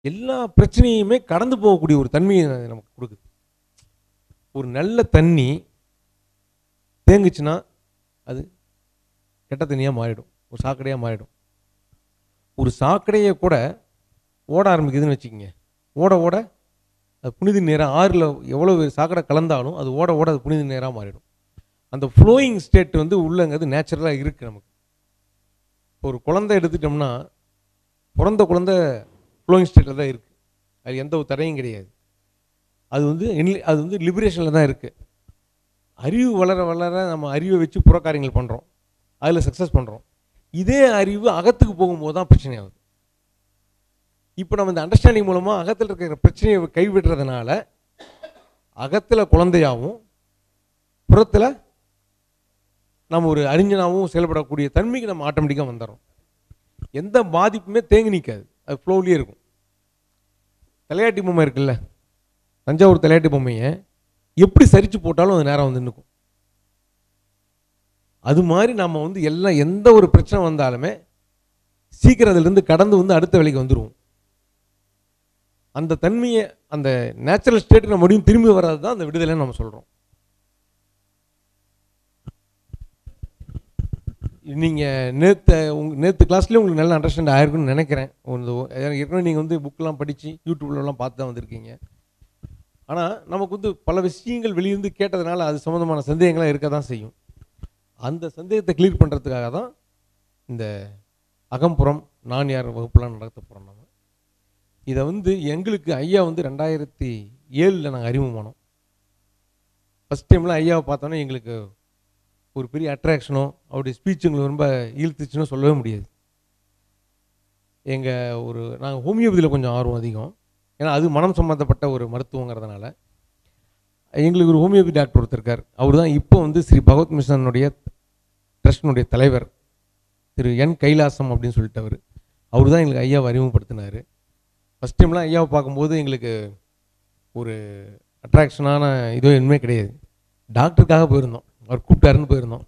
எல்லா பிரச்சனையுமே கடந்து போகக்கூடிய ஒரு தன்மையை அது நமக்கு கொடுக்குது ஒரு நல்ல தண்ணி தேங்குச்சுன்னா அது கெட்ட தண்ணியாக மாறிடும் ஒரு சாக்கடையாக மாறிடும் ஒரு சாக்கடையை கூட ஓட ஆரம்பிக்குதுன்னு வச்சுக்கோங்க ஓட ஓட அது புனித நேரம் ஆறில் எவ்வளோ சாக்கடை கலந்தாலும் அது ஓட ஓட அது புனித நேராக மாறிடும் அந்த ஃப்ளோயிங் ஸ்டேட் வந்து உள்ளங்கிறது நேச்சுரலாக இருக்குது நமக்கு இப்போ ஒரு குழந்தை எடுத்துட்டோம்னா பிறந்த குழந்தை ஃப்ளோயிங் ஸ்டேட்டில் தான் இருக்குது அது எந்த ஒரு தடையும் கிடையாது அது வந்து enli- அது வந்து லிபரேஷனில் தான் இருக்குது அறிவு வளர வளர நம்ம அறிவை வச்சு புறக்காரியங்கள் பண்ணுறோம் அதில் சக்ஸஸ் பண்ணுறோம் இதே அறிவு அகத்துக்கு போகும்போது தான் பிரச்சனை ஆகுது இப்போ நம்ம இந்த அண்டர்ஸ்டாண்டிங் மூலமாக அகத்தில் இருக்கிற பிரச்சனையை கைவிடுறதுனால அகத்தில் குழந்தையாகவும் புறத்தில் நம்ம ஒரு அறிஞனாகவும் செயல்படக்கூடிய தன்மைக்கு நம்ம ஆட்டோமேட்டிக்காக வந்துடுறோம் எந்த பாதிப்புமே தேங்கி நிற்காது அது ஃப்ளோவிலே இருக்கும் தலையாட்டி பொம்மை இருக்குல்ல தஞ்சாவூர் தலையாட்டி பொம்மையை எப்படி சரிச்சு போட்டாலும் அது நேரம் வந்து நிற்கும் அது மாதிரி நம்ம வந்து எல்லாம் எந்த ஒரு பிரச்சனை வந்தாலுமே சீக்கிரம் அதிலிருந்து கடந்து வந்து அடுத்த வேலைக்கு வந்துடுவோம் அந்த தன்மையை அந்த நேச்சுரல் ஸ்டேட்டுக்கு நம்ம மறுபடியும் திரும்பி வர்றது தான் அந்த விடுதலைன்னு நம்ம சொல்கிறோம் நீங்கள் நேற்று உங்க நேற்று கிளாஸ்லேயே உங்களுக்கு நல்ல அண்டர்ஸ்டாண்ட் ஆயிருக்குன்னு நினைக்கிறேன் ஒரு ஏற்கனவே நீங்கள் வந்து புக்கெலாம் படித்து யூடியூப்லலாம் பார்த்து தான் வந்திருக்கீங்க ஆனால் நமக்கு வந்து பல விஷயங்கள் வெளியிருந்து கேட்டதுனால அது சம்மந்தமான சந்தேகங்கள்லாம் இருக்க தான் செய்யும் அந்த சந்தேகத்தை கிளியர் பண்ணுறதுக்காக தான் இந்த அகம்புறம் நான் யார் வகுப்புலாம் நடத்த போகிறோம் நம்ம இதை வந்து எங்களுக்கு ஐயா வந்து ரெண்டாயிரத்தி ஏழில் நாங்கள் அறிமுகமானோம் ஃபஸ்ட் டைம்லாம் ஐயாவை பார்த்தோன்னே எங்களுக்கு ஒரு பெரிய அட்ராக்ஷனோ அவருடைய ஸ்பீச் எங்களுக்கு ரொம்ப ஈழ்த்துச்சுன்னு சொல்லவே முடியாது எங்கள் ஒரு நாங்கள் ஹோமியோபதியில் கொஞ்சம் ஆர்வம் அதிகம் ஏன்னா அது மனம் சம்மந்தப்பட்ட ஒரு மருத்துவங்கிறதுனால எங்களுக்கு ஒரு ஹோமியோபதி டாக்டர் ஒருத்தர் இருக்கார் அவர் தான் இப்போ வந்து ஸ்ரீ பகவத் மிஷனுடைய ட்ரஸ்டினுடைய தலைவர் திரு என் கைலாசம் அப்படின்னு சொல்லிட்டு அவர் அவர் தான் எங்களுக்கு ஐயாவை அறிமுகப்படுத்தினார் ஃபஸ்ட் டைம்லாம் ஐயாவை பார்க்கும்போது எங்களுக்கு ஒரு அட்ராக்ஷனான இதுவும் எதுவுமே கிடையாது டாக்டருக்காக போயிருந்தோம் அவர் கூப்பிட்டாருன்னு போயிருந்தோம்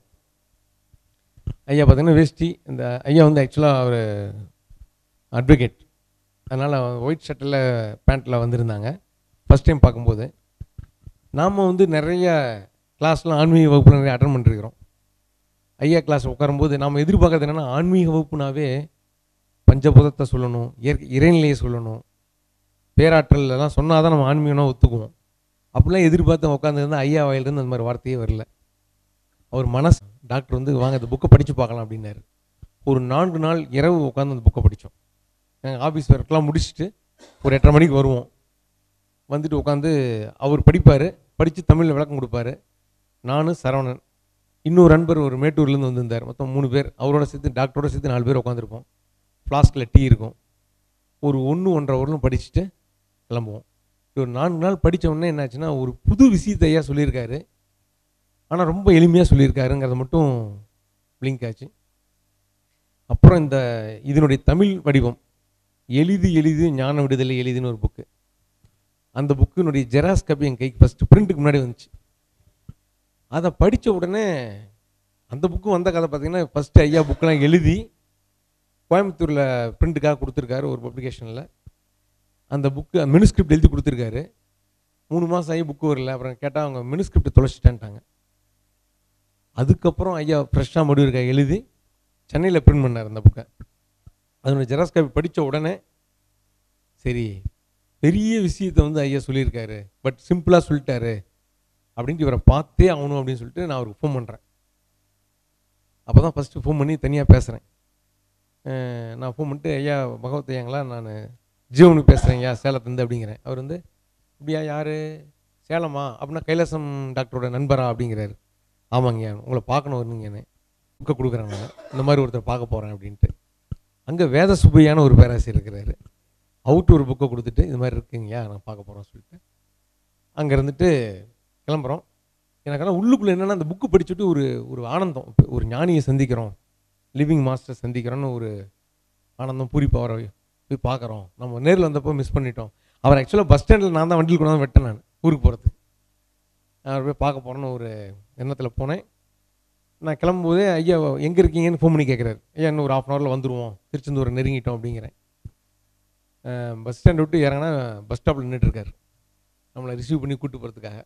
ஐயா பார்த்தீங்கன்னா வேஷ்டி இந்த ஐயா வந்து ஆக்சுவலாக அவர் அட்வொகேட் அதனால் ஒயிட் ஷர்ட்டில் பேண்ட்டில் வந்திருந்தாங்க ஃபஸ்ட் டைம் பார்க்கும்போது நாம் வந்து நிறைய கிளாஸ்லாம் ஆன்மீக வகுப்பில் நிறைய அட்டன் பண்ணிருக்கிறோம் ஐயா கிளாஸ் உட்காரும்போது நாம் எதிர்பார்க்கறது என்னென்னா ஆன்மீக வகுப்புனாவே பஞ்சபூதத்தை சொல்லணும் இயற்கை இறைநிலையை சொல்லணும் பேராற்றல் எல்லாம் சொன்னால் தான் நம்ம ஆன்மீகம்னா ஒத்துக்குவோம் அப்படிலாம் எதிர்பார்த்து உட்காந்துருந்தா ஐயா வாயிலிருந்து அந்த மாதிரி வார்த்தையே வரல அவர் மனசு டாக்டர் வந்து வாங்க இந்த புக்கை படித்து பார்க்கலாம் அப்படின்னாரு ஒரு நான்கு நாள் இரவு உட்காந்து அந்த புக்கை படித்தோம் நாங்கள் ஆஃபீஸ் ஒர்க்லாம் முடிச்சுட்டு ஒரு எட்டரை மணிக்கு வருவோம் வந்துட்டு உட்காந்து அவர் படிப்பார் படித்து தமிழில் விளக்கம் கொடுப்பாரு நான் சரவணன் இன்னொரு நண்பர் ஒரு மேட்டூர்லேருந்து வந்திருந்தார் மொத்தம் மூணு பேர் அவரோட சேர்த்து டாக்டரோட சேர்த்து நாலு பேர் உட்காந்துருப்போம் ஃப்ளாஸ்கில் டீ இருக்கும் ஒரு ஒன்று ஒன்றரை வரலும் படிச்சுட்டு கிளம்புவோம் ஒரு நான்கு நாள் படித்த உடனே என்னாச்சுன்னா ஒரு புது விஷயத்தை ஐயா சொல்லியிருக்காரு ஆனால் ரொம்ப எளிமையாக சொல்லியிருக்காருங்கிறத மட்டும் லிங்க் ஆச்சு அப்புறம் இந்த இதனுடைய தமிழ் வடிவம் எளிது எளிது ஞான விடுதலை எளிதுன்னு ஒரு புக்கு அந்த புக்கினுடைய ஜெராஸ் காப்பி என் கைக்கு ஃபஸ்ட்டு பிரிண்ட்டுக்கு முன்னாடி வந்துச்சு அதை படித்த உடனே அந்த புக்கு வந்த கதை பார்த்தீங்கன்னா ஃபஸ்ட்டு ஐயா புக்கெலாம் எழுதி கோயம்புத்தூரில் பிரிண்ட்டுக்காக கொடுத்துருக்காரு ஒரு பப்ளிகேஷனில் அந்த புக்கு மினுஸ்கிரிப்ட் எழுதி கொடுத்துருக்காரு மூணு மாதம் ஆகி புக்கு வரல அப்புறம் கேட்டால் அவங்க மினுஸ்கிரிப்ட் தொலைச்சிட்டேன்ட்டாங்க அதுக்கப்புறம் ஐயா ஃப்ரெஷ்ஷாக முடிவு எழுதி சென்னையில் பிரிண்ட் பண்ணார் அந்த புக்கை அதனுடைய ஜெராக்ஸ் காப்பி படித்த உடனே சரி பெரிய விஷயத்தை வந்து ஐயா சொல்லியிருக்காரு பட் சிம்பிளாக சொல்லிட்டாரு அப்படின்ட்டு இவரை பார்த்தே ஆகணும் அப்படின்னு சொல்லிட்டு நான் அவருக்கு ஃபோன் பண்ணுறேன் அப்போ தான் ஃபஸ்ட்டு ஃபோன் பண்ணி தனியாக பேசுகிறேன் நான் ஃபோன் பண்ணிட்டு ஐயா பகவத் ஐயாங்களா நான் ஜீவனுக்கு பேசுகிறேன் ஐயா சேலத்துலேருந்து அப்படிங்கிறேன் அவர் வந்து அப்படியா யார் சேலமா அப்படின்னா கைலாசம் டாக்டரோட நண்பரா அப்படிங்கிறாரு ஆமாங்கய்யா உங்களை பார்க்கணும் வருங்கன்னு புக்கை கொடுக்குறேன் நான் இந்த மாதிரி ஒருத்தர் பார்க்க போகிறேன் அப்படின்ட்டு அங்கே வேத சுப்பையான ஒரு பேராசிரியர் இருக்கிறாரு அவுட்டு ஒரு புக்கை கொடுத்துட்டு இது மாதிரி இருக்குங்கய்யா நான் பார்க்க போகிறோம் சொல்லிட்டு அங்கே இருந்துட்டு கிளம்புறோம் எனக்கு ஆனால் உள்ளுக்குள்ளே என்னென்னா அந்த புக்கு படிச்சுட்டு ஒரு ஒரு ஆனந்தம் இப்ப ஒரு ஞானியை சந்திக்கிறோம் லிவிங் மாஸ்டர் சந்திக்கிறோன்னு ஒரு ஆனந்தம் பூரிப்பு அவரை போய் பார்க்குறோம் நம்ம நேரில் வந்தப்போ மிஸ் பண்ணிட்டோம் அவர் ஆக்சுவலாக பஸ் ஸ்டாண்டில் நான் தான் வண்டியில் கொண்டாந்து வெட்டேன் நான் ஊருக்கு போகிறதுக்கு நான் போய் பார்க்க போகிறேன்னு ஒரு எண்ணத்தில் போனேன் நான் கிளம்பும்போதே ஐயா எங்கே இருக்கீங்கன்னு ஃபோன் பண்ணி கேட்குறாரு ஐயா இன்னும் ஒரு ஆஃப் அன் ஹவரில் வந்துடுவோம் திருச்செந்தூர் நெருங்கிட்டோம் அப்படிங்கிறேன் பஸ் ஸ்டாண்ட் விட்டு இறங்கினா பஸ் ஸ்டாப்பில் நின்றுட்டுருக்காரு நம்மளை ரிசீவ் பண்ணி கூப்பிட்டு போகிறதுக்காக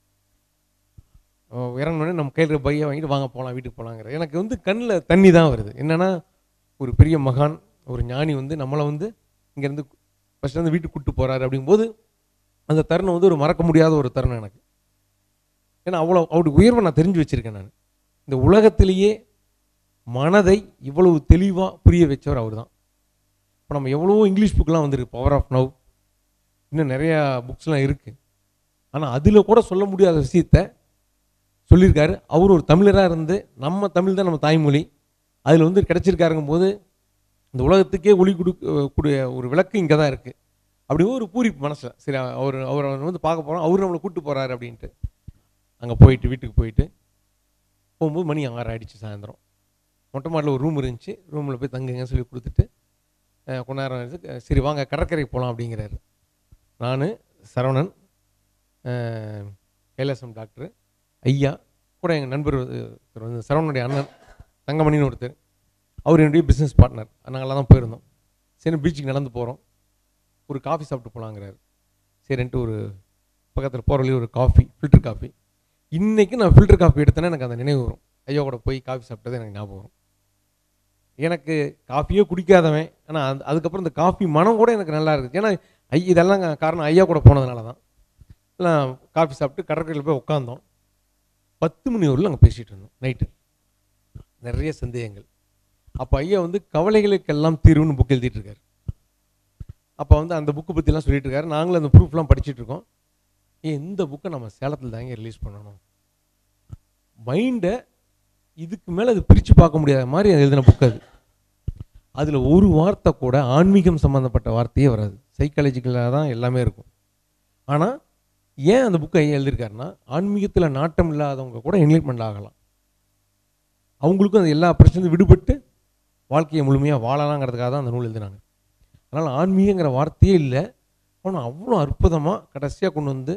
இறங்கினோடனே நம்ம கையில் பையை வாங்கிட்டு வாங்க போகலாம் வீட்டுக்கு போகலாங்கிற எனக்கு வந்து கண்ணில் தண்ணி தான் வருது என்னென்னா ஒரு பெரிய மகான் ஒரு ஞானி வந்து நம்மளை வந்து இங்கேருந்து ஃபஸ்ட் வந்து வீட்டுக்கு கூப்பிட்டு போகிறாரு அப்படிங்கும்போது அந்த தருணம் வந்து ஒரு மறக்க முடியாத ஒரு தருணம் எனக்கு ஏன்னா அவ்வளோ அவருடைய உயர்வை நான் தெரிஞ்சு வச்சுருக்கேன் நான் இந்த உலகத்திலேயே மனதை இவ்வளவு தெளிவாக புரிய வச்சவர் அவர் தான் இப்போ நம்ம எவ்வளவோ இங்கிலீஷ் புக்கெலாம் வந்திருக்கு பவர் ஆஃப் நவ் இன்னும் நிறையா புக்ஸ்லாம் இருக்குது ஆனால் அதில் கூட சொல்ல முடியாத விஷயத்த சொல்லியிருக்காரு அவர் ஒரு தமிழராக இருந்து நம்ம தமிழ் தான் நம்ம தாய்மொழி அதில் வந்து கிடச்சிருக்காருங்கும் போது இந்த உலகத்துக்கே ஒளி கொடுக்கக்கூடிய ஒரு விளக்கு இங்கே தான் இருக்குது அப்படி ஒரு பூரிப்பு மனசில் சரி அவர் அவர் வந்து பார்க்க போகிறோம் அவர் நம்மளை கூப்பிட்டு போகிறாரு அப்படின்ட்டு அங்கே போயிட்டு வீட்டுக்கு போயிட்டு போகும்போது மணி ஆறு ஆயிடுச்சு சாயந்தரம் மொட்டை மாடியில் ஒரு ரூம் இருந்துச்சு ரூமில் போய் தங்குங்கன்னு சொல்லி கொடுத்துட்டு அஹ், கொஞ்ச நேரம் இருந்து, சரி வாங்க கடற்கரைக்கு போகலாம் அப்படிங்கிறாரு நான் சரவணன் அஹ், கைலாசம் டாக்டர் ஐயா கூட எங்கள் நண்பர் ஒருத்தர் வந்து சரவணனுடைய அண்ணன் தங்கமணின்னு ஒருத்தர் அவர் என்னுடைய பிஸ்னஸ் பார்ட்னர் நாங்கள்லாம் தான் போயிருந்தோம் சரி பீச்சுக்கு நடந்து போகிறோம் ஒரு காஃபி சாப்பிட்டு போகலாங்கிறாரு சரின்ட்டு ஒரு பக்கத்தில் போகிற வழி ஒரு காஃபி ஃபில்டர் காஃபி இன்றைக்கி நான் ஃபில்டர் காஃபி எடுத்தேன்னா எனக்கு அந்த நினைவு வரும் ஐயா கூட போய் காஃபி சாப்பிட்டது எனக்கு ஞாபகம் வரும் எனக்கு காஃபியே குடிக்காதவன் ஆனால் அது அதுக்கப்புறம் இந்த காஃபி மனம் கூட எனக்கு நல்லா இருக்குது ஏன்னா ஐ இதெல்லாம் காரணம் ஐயா கூட போனதுனால தான் எல்லாம் காஃபி சாப்பிட்டு கடற்கரையில் போய் உட்காந்தோம் பத்து மணி வரலும் அங்கே பேசிகிட்டு இருந்தோம் நைட்டு நிறைய சந்தேகங்கள் அப்போ ஐயா வந்து கவலைகளுக்கெல்லாம் தீர்வுன்னு புக் எழுதிட்டு இருக்காரு அப்போ வந்து அந்த புக்கு பற்றிலாம் சொல்லிட்டு இருக்காரு நாங்களும் அந்த ப்ரூஃப்லாம் படிச்சிட்டு இருக்கோம் ஏன் இந்த புக்கை நம்ம சேலத்தில் தாங்க ரிலீஸ் பண்ணணும் மைண்டை இதுக்கு மேலே அது பிரித்து பார்க்க முடியாத மாதிரி எழுதின புக் அது அதில் ஒரு வார்த்தை கூட ஆன்மீகம் சம்மந்தப்பட்ட வார்த்தையே வராது சைக்காலஜிக்கலாக தான் எல்லாமே இருக்கும் ஆனால் ஏன் அந்த புக்கை ஐயா எழுதியிருக்காருன்னா ஆன்மீகத்தில் நாட்டம் இல்லாதவங்க கூட என்லைட்மெண்ட் ஆகலாம் அவங்களுக்கும் அந்த எல்லா பிரச்சனையும் விடுபட்டு வாழ்க்கையை முழுமையாக வாழலாங்கிறதுக்காக தான் அந்த நூல் எழுதினாங்க அதனால் ஆன்மீகங்கிற வார்த்தையே இல்லை ஆனால் அவ்வளோ அற்புதமாக கடைசியாக கொண்டு வந்து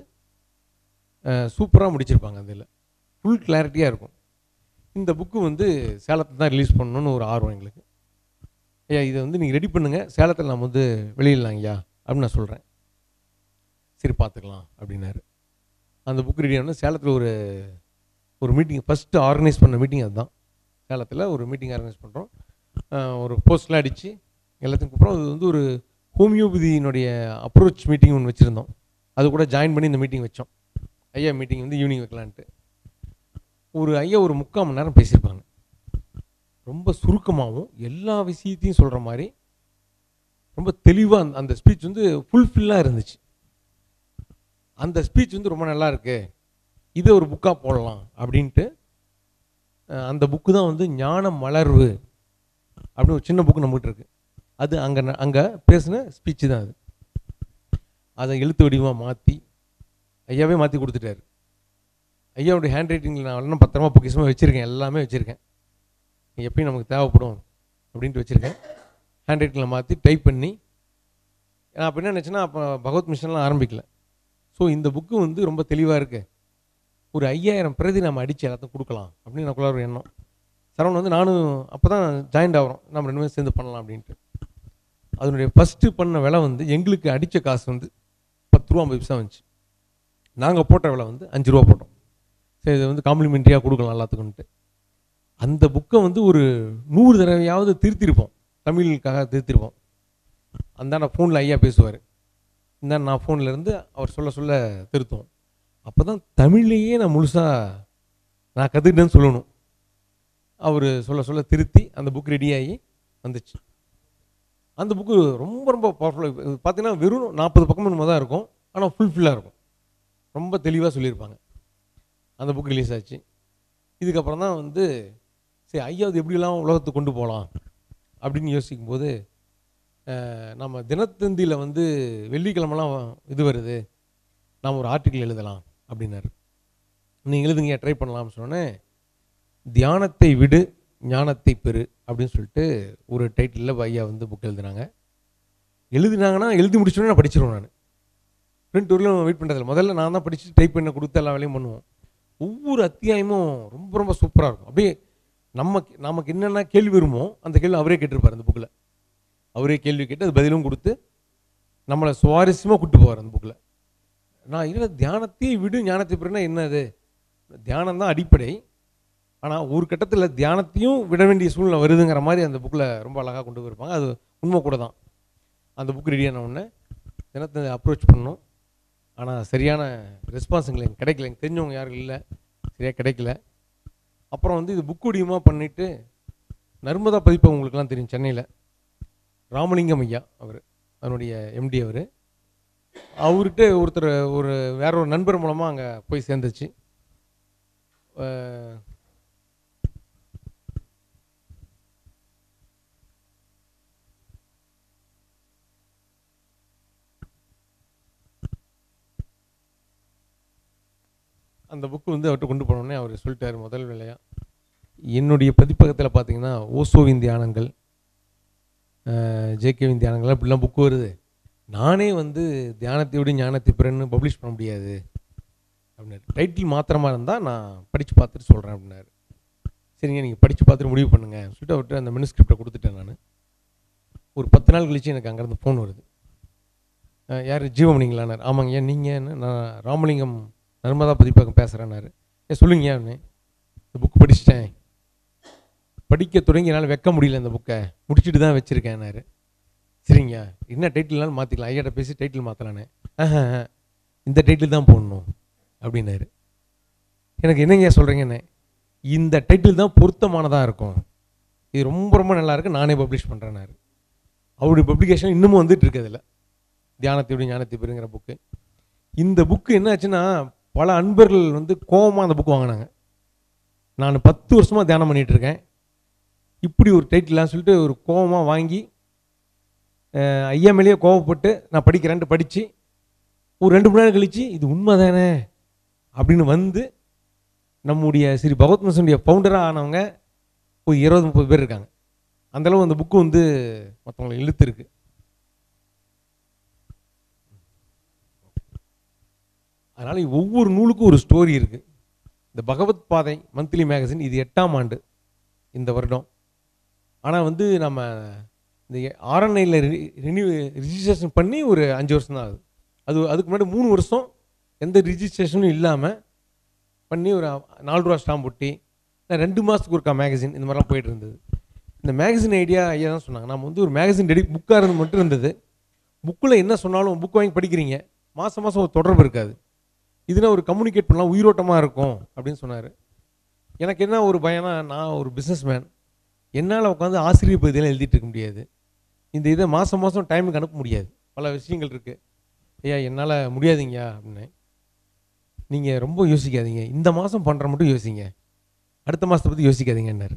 சூப்பராக முடிச்சிருப்பாங்க அதில் ஃபுல் கிளாரிட்டியாக இருக்கும் இந்த புக்கு வந்து சேலத்தில் தான் ரிலீஸ் பண்ணணும்னு ஒரு ஆர்வம் எங்களுக்கு ஐயா இதை வந்து நீங்கள் ரெடி பண்ணுங்கள் சேலத்தில் நம்ம வந்து வெளியிடலாம் ஐயா அப்படின்னு நான் சொல்கிறேன் சரி பார்த்துக்கலாம் அப்படின்னாரு அந்த புக் ரெடி ஆனால் சேலத்தில் ஒரு ஒரு மீட்டிங் ஃபஸ்ட்டு ஆர்கனைஸ் பண்ண மீட்டிங் அதுதான் சேலத்தில் ஒரு மீட்டிங் ஆர்கனைஸ் பண்ணுறோம் ஒரு போஸ்ட்லாம் அடித்து எல்லாத்துக்கும் அப்புறம் அது வந்து ஒரு ஹோமியோபதியினுடைய அப்ரோச் மீட்டிங் ஒன்று வச்சுருந்தோம் அது கூட ஜாயின் பண்ணி இந்த மீட்டிங் வச்சோம் ஐயா மீட்டிங் வந்து ஈவினிங் வைக்கலான்ட்டு ஒரு ஐயா ஒரு முக்கால் மணி நேரம் பேசியிருப்பாங்க ரொம்ப சுருக்கமாகவும் எல்லா விஷயத்தையும் சொல்கிற மாதிரி ரொம்ப தெளிவாக அந்த அந்த ஸ்பீச் வந்து ஃபுல்ஃபில்லாக இருந்துச்சு அந்த ஸ்பீச் வந்து ரொம்ப நல்லா இருக்கு இதை ஒரு புக்காக போடலாம் அப்படின்ட்டு அஹ், அந்த புக்கு தான் வந்து ஞான மலர்வு அப்படின்னு ஒரு சின்ன புக்கு நம்மகிட்ட இருக்கு அது அங்கே அங்கே பேசின ஸ்பீச்சு தான் அது அதை எழுத்து வடிவமாக மாற்றி ஐயாவே மாற்றி கொடுத்துட்டாரு ஐயாவுடைய ஹேண்ட் ரைட்டிங்கில் நான் எல்லாம் பத்திரமா பொக்கிஷமாக வச்சுருக்கேன் எல்லாமே வச்சுருக்கேன் எப்பயும் நமக்கு தேவைப்படும் அப்படின்ட்டு வச்சுருக்கேன் ஹேண்ட் ரைட்டிங்கில் மாற்றி டைப் பண்ணி நான் அப்போ என்ன நினச்சேன்னா அப்போ பகவத் மிஷன்லாம் ஆரம்பிக்கல ஸோ இந்த புக்கு வந்து ரொம்ப தெளிவாக இருக்குது ஒரு ஐயாயிரம் பிரதி நம்ம அடித்து எல்லாத்தையும் கொடுக்கலாம் அப்படின்னு எனக்குள்ள ஒரு எண்ணம் சரவணன் வந்து நானும் அப்போ தான் ஜாயின்ட் ஆகிறோம் நம்ம ரெண்டு பேரும் சேர்ந்து பண்ணலாம் அப்படின்ட்டு அதனுடைய ஃபஸ்ட்டு பண்ண விலை வந்து எங்களுக்கு அடித்த காசு வந்து பத்து ரூபா ஐம்பது பைசா வந்துச்சு நாங்கள் போட்ட விலை வந்து அஞ்சு ரூபா போட்டோம் சரி இதை வந்து காம்ப்ளிமெண்ட்ரியாக கொடுக்கலாம் எல்லாத்துக்கும்ட்டு அந்த புக்கை வந்து ஒரு நூறு தடவையாவது திருத்திருப்போம் தமிழுக்காக திருத்திருப்போம் அந்த ஃபோனில் ஐயா பேசுவார் இந்த நான் ஃபோனில் இருந்து அவர் சொல்ல சொல்ல திருத்துவோம் அப்போ தான் தமிழ்லேயே நான் முழுசாக நான் கற்றுக்கிட்டேன்னு சொல்லணும் அவர் சொல்ல சொல்ல திருத்தி அந்த புக் ரெடியாகி வந்துச்சு அந்த புக்கு ரொம்ப ரொம்ப பவர்ஃபுல்லாக பார்த்தீங்கன்னா வெறும் நாற்பது பக்கம் என்னமோ தான் இருக்கும் ஆனால் ஃபுல்ஃபில்லாக இருக்கும் ரொம்ப தெளிவாக சொல்லியிருப்பாங்க அந்த புக் ரிலீஸ் ஆச்சு இதுக்கப்புறம் தான் வந்து சரி ஐயாவது எப்படிலாம் உலகத்துக்கு கொண்டு போகலாம் அப்படின்னு யோசிக்கும்போது அஹ், நம்ம தினத்தந்தியில் வந்து வெள்ளிக்கிழமெல்லாம் இது வருது நாம் ஒரு ஆர்டிக்கிள் எழுதலாம் அப்படின்னாரு நீங்கள் எழுதுங்க ட்ரை பண்ணலாம்னு சொன்னோன்னே தியானத்தை விடு ஞானத்தை பெறு அப்படின்னு சொல்லிட்டு ஒரு டைட்டிலில் ஐயா வந்து புக் எழுதுனாங்க எழுதுனாங்கன்னா எழுதி முடிச்சோடனே நான் படிச்சிருவேன் நான் பிரிண்ட் ஊரில் வெயிட் பண்ணுறதில்ல முதல்ல நான் தான் படித்து டைப் பண்ண கொடுத்து எல்லா வேலையும் பண்ணுவோம் ஒவ்வொரு அத்தியாயமும் ரொம்ப ரொம்ப சூப்பராக இருக்கும் அப்படியே நம்ம நமக்கு என்னென்ன கேள்வி வருமோ அந்த கேள்வி அவரே கேட்டிருப்பார் அந்த புக்கில் அவரே கேள்வி கேட்டு அது பதிலும் கொடுத்து நம்மளை சுவாரஸ்யமாக கூட்டு போவார் அந்த புக்கில் நான் இல்லை தியானத்தையே விடு ஞானத்தை பெறுனா என்னது தியானம் தான் அடிப்படை ஆனால் ஒரு கட்டத்தில் தியானத்தையும் விட வேண்டிய சூழ்நிலை வருதுங்கிற மாதிரி அந்த புக்கில் ரொம்ப அழகாக கொண்டு போயிருப்பாங்க அது உண்மை கூட தான் அந்த புக் ரெடியான உடனே தினத்தை அப்ரோச் பண்ணோம் ஆனால் சரியான ரெஸ்பான்ஸ் எங்களுக்கு கிடைக்கல எனக்கு தெரிஞ்சவங்க யாரும் இல்லை சரியாக கிடைக்கல அப்புறம் வந்து இது புக் வடிவமாக பண்ணிவிட்டு நர்மதா பதிப்பு உங்களுக்குலாம் தெரியும் சென்னையில் ராமலிங்கம் ஐயா அவர் அதனுடைய எம்டி அவர் அவர்கிட்ட ஒருத்தர் ஒரு வேற ஒரு நண்பர் மூலமாக அங்கே போய் சேர்ந்துச்சு அஹ் அந்த புக்கு வந்து அவர்கிட்ட கொண்டு போனோடனே அவர் சொல்லிட்டார் முதல் வேலையாக என்னுடைய பதிப்பகத்தில் பார்த்தீங்கன்னா ஓசோவின் தியானங்கள் ஜேகேவின் தியானங்கள் அப்படிலாம் புக்கு வருது நானே வந்து தியானத்தை விட ஞானத்தை பிறன்னு பப்ளிஷ் பண்ண முடியாது அப்படின்னாரு டைட்டில் மாத்திரமா இருந்தால் நான் படித்து பார்த்துட்டு சொல்கிறேன் அப்படின்னாரு சரிங்க நீங்கள் படித்து பார்த்துட்டு முடிவு பண்ணுங்க சொல்லிட்டு அவர்கிட்ட அந்த மினிஸ்கிரிப்டை கொடுத்துட்டேன் நான் ஒரு பத்து நாள் கழிச்சு எனக்கு அங்கேருந்து ஃபோன் வருது அஹ் யார் ஜீவமணிங்களானார் ஆமாங்க ஏன் நீங்கள் நான் ராமலிங்கம் நர்மதா பதிப்பகம் பேசுகிறேன்னாரு ஏன் சொல்லுங்க ஏன் இந்த புக் படிச்சிட்டேன் படிக்க தொடங்கி என்னால் வைக்க முடியல இந்த புக்கை முடிச்சுட்டு தான் வச்சுருக்கேன்னாரு சரிங்க என்ன டைட்டில்னாலும் மாற்றிக்கலாம் ஐயாட்ட பேசி டைட்டில் மாற்றலான்னு ஆஹா இந்த டைட்டில் தான் போடணும் அப்படின்னாரு எனக்கு என்னங்க சொல்கிறீங்கன்னு இந்த டைட்டில் தான் பொருத்தமானதாக இருக்கும் இது ரொம்ப ரொம்ப நல்லா இருக்கு நானே பப்ளிஷ் பண்ணுறேன்னாரு அவருடைய பப்ளிகேஷன் இன்னமும் வந்துட்டு இருக்கு அதில் தியானத்தை ஞானத்தை பெறுங்கிற புக்கு இந்த புக்கு என்ன ஆச்சுன்னா பல அன்பர்கள் வந்து கோவமாக அந்த புக் வாங்கினாங்க நான் பத்து வருஷமாக தியானம் பண்ணிட்டு இருக்கேன் இப்படி ஒரு டைட்டிலாம் சொல்லிட்டு ஒரு கோவமாக வாங்கி அஹ், ஐயா மேலேயே கோவப்பட்டு நான் படிக்கிறேன்ட்டு படித்து ஒரு ரெண்டு மணி நேரம் கழித்து இது உண்மை தானே அப்படின்னு வந்து நம்முடைய ஸ்ரீ பகவத் மிஷனுடைய ஃபவுண்டராக ஆனவங்க ஒரு இருபது முப்பது பேர் இருக்காங்க அந்தளவு அந்த புக்கு வந்து மற்றவங்களை இழுத்துருக்கு அதனால் ஒவ்வொரு நூலுக்கும் ஒரு ஸ்டோரி இருக்குது இந்த பகவத் பாதை மந்த்லி மேகசின் இது எட்டாம் ஆண்டு இந்த வருடம் ஆனால் வந்து நம்ம இந்த ஆர்என்ஐயில் ரினியூ ரிஜிஸ்ட்ரேஷன் பண்ணி ஒரு அஞ்சு வருஷம் தான் ஆகுது அது அதுக்கு முன்னாடி மூணு வருஷம் எந்த ரிஜிஸ்ட்ரேஷனும் இல்லாமல் பண்ணி ஒரு நாலு ரூபா ஸ்டாம்ப் ஒட்டி நான் ரெண்டு மாதத்துக்கு ஒருக்கா மேகசின் இந்த மாதிரிலாம் போயிட்டு இருந்தது இந்த மேகசின் ஐடியா ஐயா தான் சொன்னாங்க நம்ம வந்து ஒரு மேகசின் ரெடி புக்காக இருந்து மட்டும் இருந்தது புக்கில் என்ன சொன்னாலும் புக் வாங்கி படிக்கிறீங்க மாதம் மாதம் ஒரு தொடர்பு இருக்காது இதுனா ஒரு கம்யூனிகேட் பண்ணலாம் உயிரோட்டமாக இருக்கும் அப்படின்னு சொன்னார் எனக்கு என்ன ஒரு பயம்னா நான் ஒரு பிஸ்னஸ் மேன் என்னால் உட்காந்து ஆசிரியர் பகுதியெல்லாம் எழுதிட்டு இருக்க முடியாது இந்த இதை மாதம் மாதம் டைமுக்கு அனுப்ப முடியாது பல விஷயங்கள் இருக்குது ஐயா என்னால் முடியாதுங்கய்யா அப்படின்னு நீங்கள் ரொம்ப யோசிக்காதீங்க இந்த மாதம் பண்ணுற மட்டும் யோசிங்க அடுத்த மாதத்தை பற்றி யோசிக்காதீங்கன்னாரு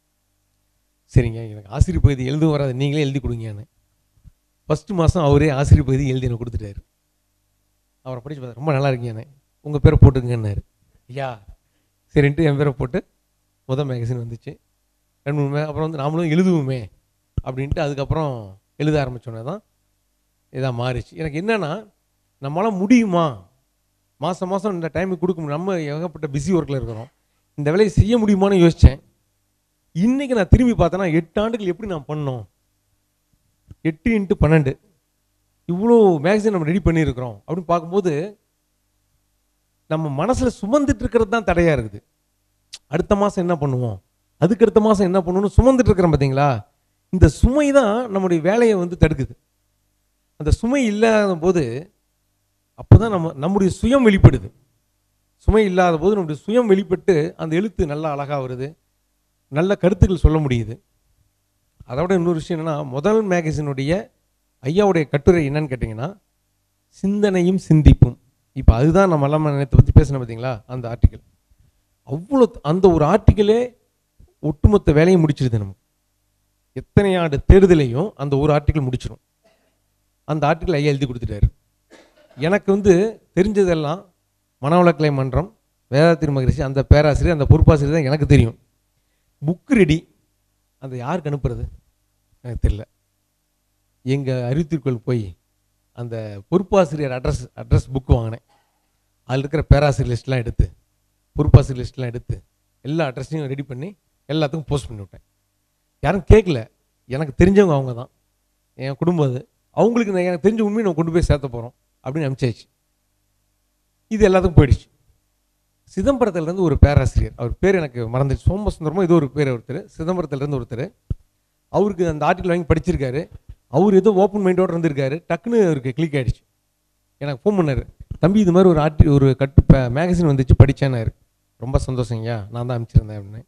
சரிங்க எனக்கு ஆசிரியர் பகுதி எழுதும் வராது நீங்களே எழுதி கொடுங்கன்னு ஃபஸ்ட்டு மாதம் அவரே ஆசிரியர் பகுதி எழுதி எனக்கு கொடுத்துட்டாரு அவரை படிச்சு பார்த்தா ரொம்ப நல்லா இருக்கீங்கண்ணே உங்கள் பேரை போட்டுங்கன்னாரு ஐயா சரின்ட்டு என் பேரை போட்டு முதல் மேகசின் வந்துச்சு ரெண்டு மூணு மே அப்புறம் வந்து நாமளும் எழுதுவோமே அப்படின்ட்டு அதுக்கப்புறம் எழுத ஆரம்பித்தோன்னே தான் இதாக மாறிச்சு எனக்கு என்னென்னா நம்மளால் முடியுமா மாதம் மாதம் இந்த டைமுக்கு கொடுக்க முடியும் நம்ம ஏகப்பட்ட பிஸி ஒர்க்கில் இருக்கிறோம் இந்த வேலையை செய்ய முடியுமான்னு யோசித்தேன் இன்றைக்கி நான் திரும்பி பார்த்தேன்னா எட்டு ஆண்டுகள் எப்படி நான் பண்ணோம் எட்டு இன்ட்டு பன்னெண்டு இவ்வளோ மேகசின் நம்ம ரெடி பண்ணியிருக்கிறோம் அப்படின்னு பார்க்கும்போது நம்ம மனசில் சுமந்துட்டு இருக்கிறது தான் தடையாக இருக்குது அடுத்த மாதம் என்ன பண்ணுவோம் அதுக்கு அடுத்த மாதம் என்ன பண்ணுவோம்னு சுமந்துட்டு இருக்கிறோம் பார்த்தீங்களா இந்த சுமை தான் நம்முடைய வேலையை வந்து தடுக்குது அந்த சுமை இல்லாத போது அப்போ தான் நம்ம நம்முடைய சுயம் வெளிப்படுது சுமை இல்லாத போது நம்முடைய சுயம் வெளிப்பட்டு அந்த எழுத்து நல்லா அழகாக வருது நல்ல கருத்துக்கள் சொல்ல முடியுது அதோட இன்னொரு விஷயம் என்னென்னா முதல் மேகசினுடைய ஐயாவுடைய கட்டுரை என்னன்னு கேட்டிங்கன்னா சிந்தனையும் சிந்திப்பும் இப்போ அதுதான் நம்ம எல்லாம் நேற்று பற்றி பேசினோம் பார்த்தீங்களா அந்த ஆர்டிக்கல் அவ்வளோ அந்த ஒரு ஆர்டிக்கலே ஒட்டுமொத்த வேலையை முடிச்சிருது நமக்கு எத்தனை ஆண்டு தேர்தலையும் அந்த ஒரு ஆர்டிக்கல் முடிச்சிடும் அந்த ஆர்டிக்கல் ஐயா எழுதி கொடுத்துட்டாரு எனக்கு வந்து தெரிஞ்சதெல்லாம் மனவளக்கலை மன்றம் வேதாத்திரி மகரிஷி அந்த பேராசிரியர் அந்த பொறுப்பாசிரியர் தான் எனக்கு தெரியும் புக் ரெடி அந்த யாருக்கு அனுப்புறது எனக்கு தெரியல எங்கள் அறிவுத்திற்குள் போய் அந்த பொறுப்பாசிரியர் அட்ரஸ் அட்ரஸ் புக் வாங்கினேன் அதில் இருக்கிற பேராசிரியர் லிஸ்ட்லாம் எடுத்து பொறுப்பாசிரியர் லிஸ்ட்லாம் எடுத்து எல்லா அட்ரஸையும் ரெடி பண்ணி எல்லாத்துக்கும் போஸ்ட் பண்ணி விட்டேன் யாரும் கேட்கல எனக்கு தெரிஞ்சவங்க அவங்க தான் என் குடும்பம் அது அவங்களுக்கு நான் எனக்கு தெரிஞ்ச உண்மையை நம்ம கொண்டு போய் சேர்த்த போகிறோம் அப்படின்னு அனுப்பிச்சாச்சு இது எல்லாத்துக்கும் போயிடுச்சு சிதம்பரத்துலேருந்து ஒரு பேராசிரியர் அவர் பேர் எனக்கு மறந்துச்சு சோமசுந்தரமோ ஏதோ ஒரு பேர் ஒருத்தர் சிதம்பரத்துலேருந்து ஒருத்தர் அவருக்கு அந்த ஆர்டிக்கல் வாங்கி படிச்சிருக்காரு அவர் ஏதோ ஓப்பன் மைண்டோடு இருந்திருக்காரு டக்குன்னு அவருக்கு கிளிக் ஆகிடுச்சு எனக்கு ஃபோன் பண்ணார் தம்பி இது மாதிரி ஒரு ஆர்டி ஒரு கட்டு மேகசின் வந்துச்சு படித்தேன்னாரு ரொம்ப சந்தோஷங்கய்யா நான் தான் அனுப்பிச்சிருந்தேன் அப்படின்னு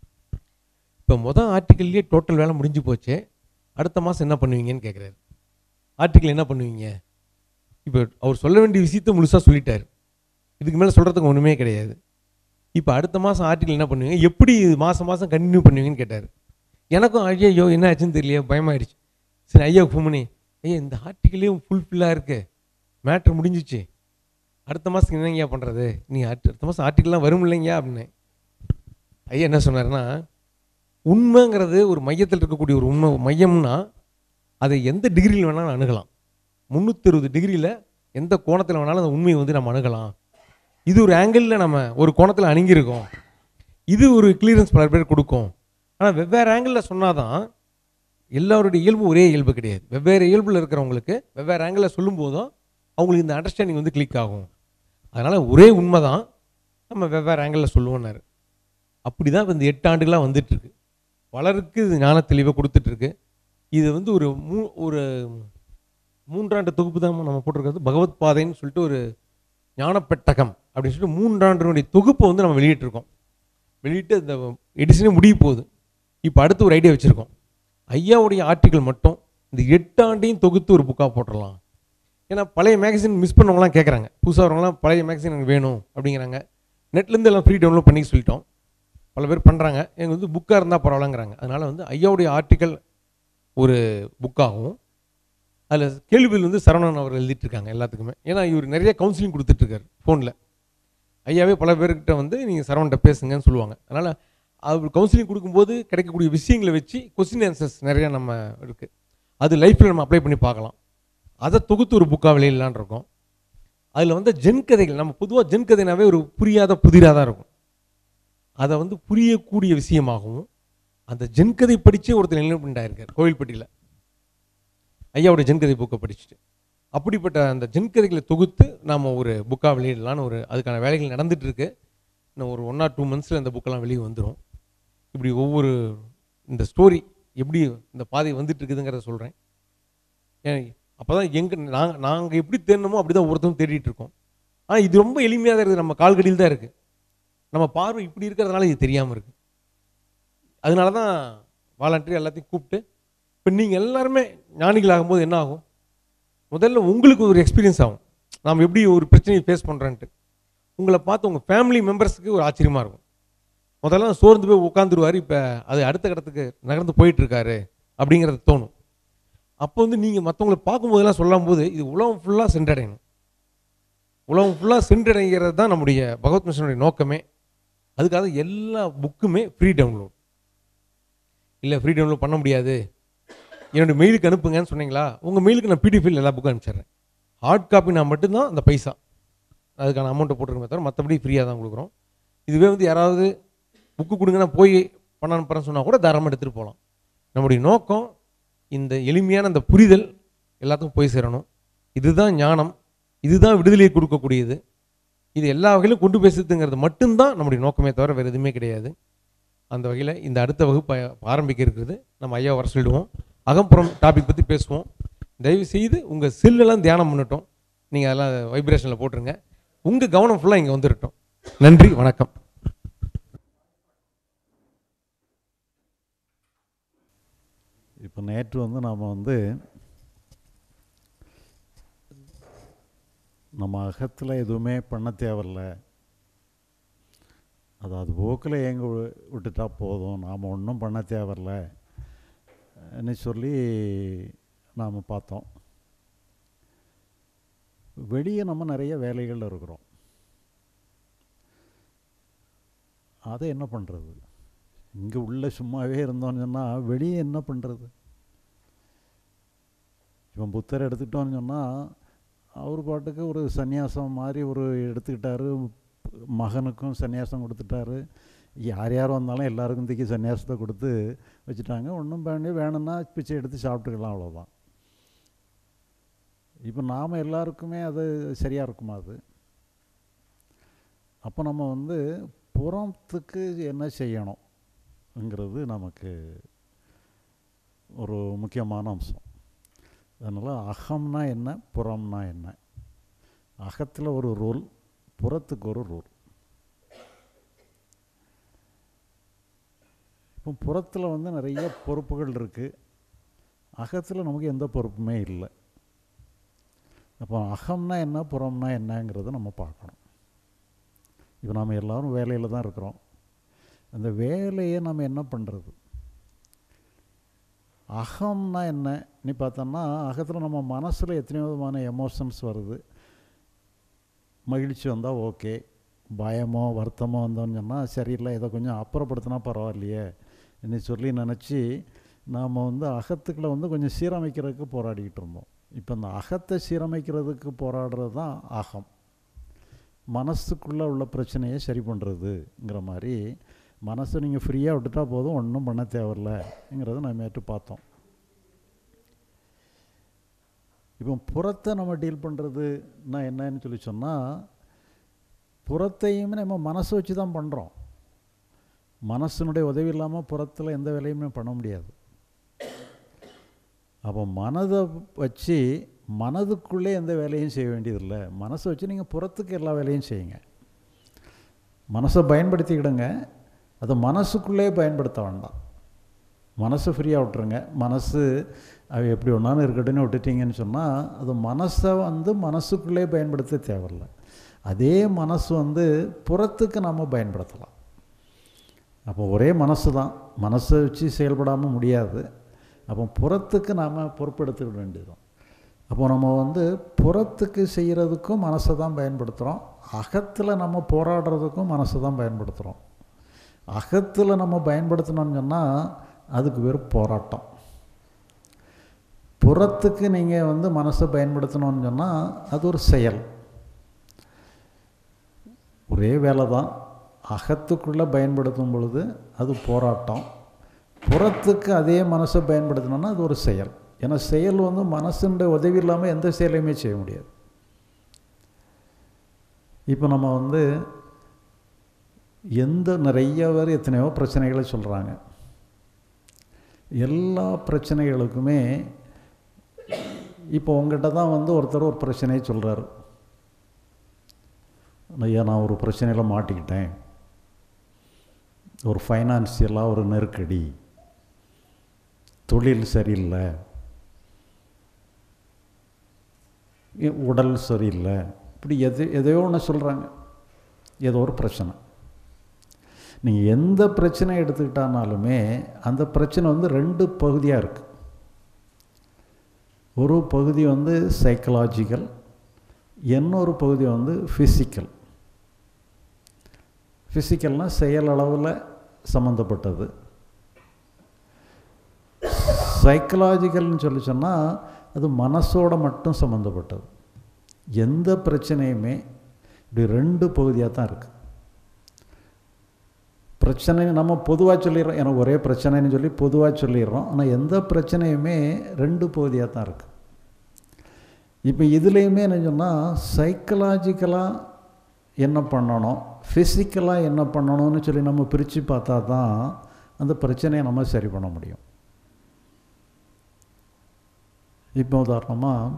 இப்போ மொதல் ஆர்டிக்கல்லையே டோட்டல் வேலை முடிஞ்சு போச்சு அடுத்த மாதம் என்ன பண்ணுவீங்கன்னு கேட்குறாரு ஆர்டிக்கல் என்ன பண்ணுவீங்க இப்போ அவர் சொல்ல வேண்டிய விஷயத்த முழுசாக சொல்லிட்டார் இதுக்கு மேலே சொல்கிறதுக்கு ஒன்றுமே கிடையாது இப்போ அடுத்த மாதம் ஆர்டிக்கல் என்ன பண்ணுவீங்க எப்படி மாதம் மாதம் கண்டினியூ பண்ணுவீங்கன்னு கேட்டார் எனக்கும் ஐயோ என்ன ஆச்சுன்னு தெரியல பயமாயிடுச்சு சரி ஐயா ஃபோன் பண்ணி ஐயா இந்த ஆர்டிக்கலையும் ஃபுல்ஃபில்லாக இருக்கு மேட்ரு முடிஞ்சிச்சு அடுத்த மாதத்துக்கு என்னங்கய்யா பண்ணுறது நீ அடுத்த அடுத்த மாதம் ஆர்டிக்கல்லாம் வரும் இல்லைங்கயா அப்படின்னு ஐயா என்ன சொன்னார்னா உண்மைங்கிறது ஒரு மையத்தில் இருக்கக்கூடிய ஒரு உண்மை மையம்னா அதை எந்த டிகிரியில் வேணாலும் அணுகலாம் முந்நூற்றறுபது டிகிரியில் எந்த கோணத்தில் வேணாலும் அந்த உண்மையை வந்து நம்ம அணுகலாம் இது ஒரு ஆங்கிளில் நம்ம ஒரு கோணத்தில் அணுகியிருக்கோம் இது ஒரு கிளியரன்ஸ் பல பேர் கொடுக்கும் ஆனால் வெவ்வேறு ஆங்கிளில் சொன்னாதான் எல்லாருடைய இயல்பு ஒரே இயல்பு கிடையாது வெவ்வேறு இயல்பில் இருக்கிறவங்களுக்கு வெவ்வேறு ஆங்கிளில் சொல்லும்போதும் அவங்களுக்கு இந்த அண்டர்ஸ்டாண்டிங் வந்து கிளிக் ஆகும் அதனால் ஒரே உண்மை தான் நம்ம வெவ்வேறு ஆங்கிளில் சொல்லுவோன்னாரு அப்படி தான் இந்த எட்டு ஆண்டுகளாக வந்துட்டுருக்கு பலருக்கு இது ஞான தெளிவை கொடுத்துட்ருக்கு இது வந்து ஒரு மூ ஒரு மூன்றாண்டு தொகுப்பு தான் நம்ம போட்டிருக்கிறது பகவத் பாதைன்னு சொல்லிட்டு ஒரு ஞானப்பெட்டகம் அப்படின்னு சொல்லிட்டு மூன்றாண்டினுடைய தொகுப்பை வந்து நம்ம வெளியிட்டிருக்கோம் வெளியிட்டு அந்த எடிஷனே முடிய போகுது இப்போ அடுத்து ஒரு ஐடியா வச்சுருக்கோம் ஐயாவுடைய ஆர்டிக்கல் மட்டும் இந்த எட்டு ஆண்டையும் தொகுத்து ஒரு புக்காக போட்டுடலாம் ஏன்னா பழைய மேகசின் மிஸ் பண்ணவங்களாம் கேட்குறாங்க புதுசாக வரவங்களாம் பழைய மேகசின் எனக்கு வேணும் அப்படிங்கிறாங்க நெட்லேருந்து எல்லாம் ஃப்ரீ டவுன்லோட் பண்ணி சொல்லிட்டோம் பல பேர் பண்ணுறாங்க எங்களுக்கு வந்து புக்காக இருந்தால் பரவாயில்லங்கிறாங்க அதனால் வந்து ஐயாவுடைய ஆர்டிக்கல் ஒரு புக்காகவும் அதில் கேள்விகள் வந்து சரவணன் அவர் எழுதிட்டு இருக்காங்க எல்லாத்துக்குமே ஏன்னா இவர் நிறைய கவுன்சிலிங் கொடுத்துட்ருக்காரு ஃபோனில் ஐயாவே பல பேர்கிட்ட வந்து நீங்கள் சரவண்கிட்ட பேசுங்கன்னு சொல்லுவாங்க அதனால் அவர் கவுன்சிலிங் கொடுக்கும்போது கிடைக்கக்கூடிய விஷயங்களை வச்சு கொஸ்டின் ஆன்சர்ஸ் நிறையா நம்ம இருக்குது அது லைஃப்பில் நம்ம அப்ளை பண்ணி பார்க்கலாம் அதை தொகுத்து ஒரு புக்காக வெளியிடலான் இருக்கோம் அதில் வந்து ஜென் கதைகள் நம்ம பொதுவாக ஜென் கதைனாவே ஒரு புரியாத புதிராக தான் இருக்கும் அதை வந்து புரியக்கூடிய விஷயமாகவும் அந்த ஜென் கதை படித்தே ஒருத்தர் நிலைப்பண்டாக இருக்கார் கோவில்பட்டியில் ஐயாவோட ஜென்கதை புக்கை படிச்சுட்டு அப்படிப்பட்ட அந்த ஜென்கதைகளை தொகுத்து நாம் ஒரு புக்காக வெளியிடலான்னு ஒரு அதுக்கான வேலைகள் நடந்துட்டு இருக்கு இன்னும் ஒரு ஒன் ஆர் டூ மந்த்ஸில் இந்த புக்கெல்லாம் வெளியே வந்துடும் இப்படி ஒவ்வொரு இந்த ஸ்டோரி எப்படி இந்த பாதை வந்துட்டு இருக்குதுங்கிறத சொல்கிறேன் ஏன் அப்போ தான் எங்கே நாங்கள் நாங்கள் எப்படி தேடணுமோ அப்படி தான் ஒவ்வொருத்தரும் தேடிட்டு இருக்கோம் ஆனால் இது ரொம்ப எளிமையாக தான் இருக்குது நம்ம கால்கடியில் தான் இருக்குது நம்ம பார்வை இப்படி இருக்கிறதுனால இது தெரியாமல் இருக்குது அதனால தான் வாலண்டரி எல்லாத்தையும் கூப்பிட்டு இப்போ நீங்கள் எல்லாருமே ஞானிகள் ஆகும்போது என்ன ஆகும் முதல்ல உங்களுக்கு ஒரு எக்ஸ்பீரியன்ஸ் ஆகும் நாம் எப்படி ஒரு பிரச்சனையை ஃபேஸ் பண்ணுறேன்ட்டு உங்களை பார்த்து உங்கள் ஃபேமிலி மெம்பர்ஸுக்கு ஒரு ஆச்சரியமாக இருக்கும் முதல்ல சோர்ந்து போய் உட்காந்துருவார் இப்போ அது அடுத்த கட்டத்துக்கு நகர்ந்து போயிட்டுருக்காரு அப்படிங்கிறது தோணும் அப்போ வந்து நீங்கள் மற்றவங்களை பார்க்கும்போதெல்லாம் சொல்லும்போது இது உலகம் ஃபுல்லாக சென்றடையணும் உலகம் ஃபுல்லாக சென்றடைகிறது தான் நம்முடைய பகவத் மிஷனுடைய நோக்கமே அதுக்காக எல்லா புக்குமே ஃப்ரீ டவுன்லோட் இல்லை ஃப்ரீ டவுன்லோட் பண்ண முடியாது என்னுடைய மெயிலுக்கு அனுப்புங்கன்னு சொன்னீங்களா உங்கள் மெயிலுக்கு நான் பிடிஎஃபில் எல்லா புக்கும் அனுப்பிச்சிடுறேன் ஹார்ட் காப்பினா மட்டும்தான் அந்த பைசா அதுக்கான அமௌண்ட்டை போட்டுருக்கமே தவிர மற்றபடி ஃப்ரீயாக தான் கொடுக்குறோம் இதுவே வந்து யாராவது புக்கு கொடுங்க நான் போய் பண்ண அனுப்புறேன்னு சொன்னால் கூட தாராளமாக எடுத்துகிட்டு போகலாம் நம்முடைய நோக்கம் இந்த எளிமையான அந்த புரிதல் எல்லாத்துக்கும் போய் சேரணும் இதுதான் ஞானம் இதுதான் விடுதலையை கொடுக்கக்கூடியது இது எல்லா வகையிலும் கொண்டு பேசுறதுங்கிறது மட்டும்தான் நம்முடைய நோக்கமே தவிர வேறு எதுவுமே கிடையாது அந்த வகையில் இந்த அடுத்த வகுப்பு ஆரம்பிக்க இருக்கிறது நம்ம ஐயா வர சொல்லிடுவோம் அகம்புறம் டாபிக் பற்றி பேசுவோம் தயவு செய்து உங்கள் செல்லெல்லாம் தியானம் பண்ணட்டும் நீங்கள் அதெல்லாம் வைப்ரேஷனில் போட்டுருங்க உங்கள் கவனம் ஃபுல்லாக இங்கே வந்துடட்டும் நன்றி வணக்கம் இப்போ நேற்று வந்து நாம் வந்து நம்ம அகத்தில் எதுவுமே பண்ண தேவையில்ல அது அது போக்கில் எங்க விட்டுட்டா போதும் நாம் ஒன்றும் பண்ண தேவையில்ல ன்னு சொல்லி நாம் பார்த்தோம் வெளியே நம்ம நிறைய வேலைகள் இருக்கிறோம் அதை என்ன பண்ணுறது இங்கே உள்ள சும்மாவே இருந்தோம்னு சொன்னால் வெளியே என்ன பண்ணுறது இவன் புத்தர் எடுத்துக்கிட்டோன்னு சொன்னால் அவர் பாட்டுக்கு ஒரு சந்நியாசம் மாதிரி ஒரு எடுத்துக்கிட்டாரு மகனுக்கும் சந்நியாசம் கொடுத்துட்டாரு யார் யார் வந்தாலும் எல்லாருக்கும் தூக்கி சன்னியாசத்தை கொடுத்து வச்சுட்டாங்க ஒன்றும் பண்ணி வேணும்னா பிச்சை எடுத்து சாப்பிட்டுக்கலாம் அவ்வளோதான் இப்போ நாம் எல்லாருக்குமே அது சரியாக இருக்குமா அது அப்போ நம்ம வந்து புறத்துக்கு என்ன செய்யணுங்கிறது நமக்கு ஒரு முக்கியமான அம்சம் அதனால் அகம்னா என்ன புறம்னா என்ன அகத்தில் ஒரு ரூல் புறத்துக்கு ஒரு ரூல் இப்போ புறத்தில் வந்து நிறைய பொறுப்புகள் இருக்குது அகத்தில் நமக்கு எந்த பொறுப்புமே இல்லை அப்போ அகம்னா என்ன புறம்னா என்னங்கிறத நம்ம பார்க்கணும் இப்போ நாம் எல்லோரும் வேலையில் தான் இருக்கிறோம் அந்த வேலையை நம்ம என்ன பண்ணுறது அகம்னா என்ன நீ பார்த்தோம்னா அகத்தில் நம்ம மனசில் எத்தனையோ விதமான எமோஷன்ஸ் வருது மகிழ்ச்சி வந்தால் ஓகே பயமோ வருத்தமோ வந்தோன்னு சொன்னால் சரியில்லை இதை கொஞ்சம் அப்புறப்படுத்தினா பரவாயில்லையே என்று சொல்லி நினச்சி நாம் வந்து அகத்துக்களை வந்து கொஞ்சம் சீரமைக்கிறதுக்கு போராடிக்கிட்டு இருந்தோம் இப்போ இந்த அகத்தை சீரமைக்கிறதுக்கு போராடுறது தான் அகம் மனசுக்குள்ளே உள்ள பிரச்சனையை சரி பண்ணுறதுங்கிற மாதிரி மனசை நீங்கள் ஃப்ரீயாக விட்டுட்டா போதும் ஒன்றும் பண்ண தேவையில்லைங்கிறத நம்ம ஏற்று பார்த்தோம் இப்போ புறத்தை நம்ம டீல் பண்ணுறதுன்னா என்னன்னு சொல்லி சொன்னால் புறத்தையுமே நம்ம மனசை வச்சு தான் பண்ணுறோம் மனசனுடைய உதவி இல்லாமல் புறத்தில் எந்த வேலையுமே பண்ண முடியாது அப்போ மனதை வச்சு மனதுக்குள்ளே எந்த வேலையும் செய்ய வேண்டியதில்லை மனசை வச்சு நீங்கள் புறத்துக்கு எல்லா வேலையும் செய்யுங்க மனசை பயன்படுத்திக்கிடுங்க அதை மனசுக்குள்ளே பயன்படுத்த வேண்டாம் மனசை ஃப்ரீயாக விட்டுருங்க மனசு அது எப்படி ஒன்றாலும் இருக்கட்டும்னு விட்டுட்டீங்கன்னு சொன்னால் அது மனசை வந்து மனசுக்குள்ளே பயன்படுத்த தேவையில்லை அதே மனசு வந்து புறத்துக்கு நம்ம பயன்படுத்தலாம் அப்போ ஒரே மனசு தான் மனசை வச்சு செயல்படாமல் முடியாது அப்போ புறத்துக்கு நாம் பொறுப்பெடுத்துக்க வேண்டியதும் அப்போ நம்ம வந்து புறத்துக்கு செய்கிறதுக்கும் மனசை தான் பயன்படுத்துகிறோம் அகத்தில் நம்ம போராடுறதுக்கும் மனசை தான் பயன்படுத்துகிறோம் அகத்தில் நம்ம பயன்படுத்தினோம்னு சொன்னால் அதுக்கு வெறும் போராட்டம் புறத்துக்கு நீங்கள் வந்து மனசை பயன்படுத்தணும்னு சொன்னால் அது ஒரு செயல் ஒரே வேலை தான் அகத்துக்குள்ளே பயன்படுத்தும் பொழுது அது போராட்டம் புறத்துக்கு அதே மனசை பயன்படுத்தணும்னா அது ஒரு செயல் ஏன்னா செயல் வந்து மனசுடைய உதவி இல்லாமல் எந்த செயலையுமே செய்ய முடியாது இப்போ நம்ம வந்து எந்த நிறைய பேர் எத்தனையோ பிரச்சனைகளை சொல்கிறாங்க எல்லா பிரச்சனைகளுக்குமே இப்போ உங்கள்கிட்ட தான் வந்து ஒருத்தர் ஒரு பிரச்சனையை சொல்கிறார் ஐயா நான் ஒரு பிரச்சனையில் மாட்டிக்கிட்டேன் ஒரு ஃபைனான்சியலாக ஒரு நெருக்கடி தொழில் சரியில்லை உடல் சரியில்லை இப்படி எது எதையோ ஒன்று சொல்கிறாங்க ஏதோ ஒரு பிரச்சனை நீங்கள் எந்த பிரச்சனை எடுத்துக்கிட்டானாலுமே அந்த பிரச்சனை வந்து ரெண்டு பகுதியாக இருக்குது ஒரு பகுதி வந்து சைக்கலாஜிக்கல் இன்னொரு பகுதி வந்து ஃபிசிக்கல் ஃபிசிக்கல்னால் செயல் அளவில் சம்மந்தப்பட்டது சைக்கலாஜிக்கல்னு சொல்லி சொன்னால் அது மனசோட மட்டும் சம்மந்தப்பட்டது எந்த பிரச்சனையுமே இப்படி ரெண்டு பகுதியாக தான் இருக்குது பிரச்சனை நம்ம பொதுவாக சொல்லிடுறோம் எனக்கு ஒரே பிரச்சனைன்னு சொல்லி பொதுவாக சொல்லிடுறோம் ஆனால் எந்த பிரச்சனையுமே ரெண்டு பகுதியாக தான் இருக்குது இப்போ இதுலேயுமே என்ன சொன்னால் சைக்கலாஜிக்கலாக என்ன பண்ணணும் ஃபிசிக்கலாக என்ன பண்ணணும்னு சொல்லி நம்ம பிரித்து பார்த்தா தான் அந்த பிரச்சனையை நம்ம சரி பண்ண முடியும் இப்போ உதாரணமாக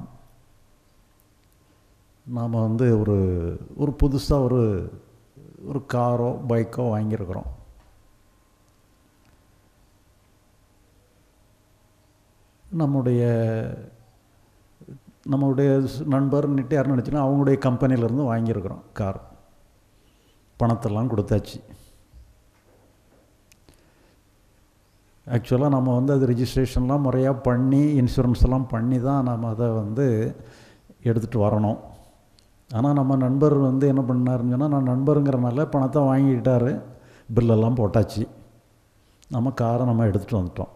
நாம் வந்து ஒரு ஒரு புதுசாக ஒரு ஒரு காரோ பைக்கோ வாங்கியிருக்கிறோம் நம்முடைய நம்மளுடைய நண்பர்னுட்டு யாரும் நினச்சினா அவங்களுடைய கம்பெனிலேருந்து வாங்கியிருக்கிறோம் கார் பணத்தெல்லாம் கொடுத்தாச்சு ஆக்சுவலாக நம்ம வந்து அது ரிஜிஸ்ட்ரேஷன்லாம் முறையாக பண்ணி இன்சூரன்ஸ் எல்லாம் பண்ணி தான் நம்ம அதை வந்து எடுத்துகிட்டு வரணும் ஆனால் நம்ம நண்பர் வந்து என்ன பண்ணாருன்னு சொன்னால் நான் நண்பருங்கிறனால பணத்தை வாங்கிக்கிட்டார் பில்லெல்லாம் போட்டாச்சு நம்ம காரை நம்ம எடுத்துகிட்டு வந்துட்டோம்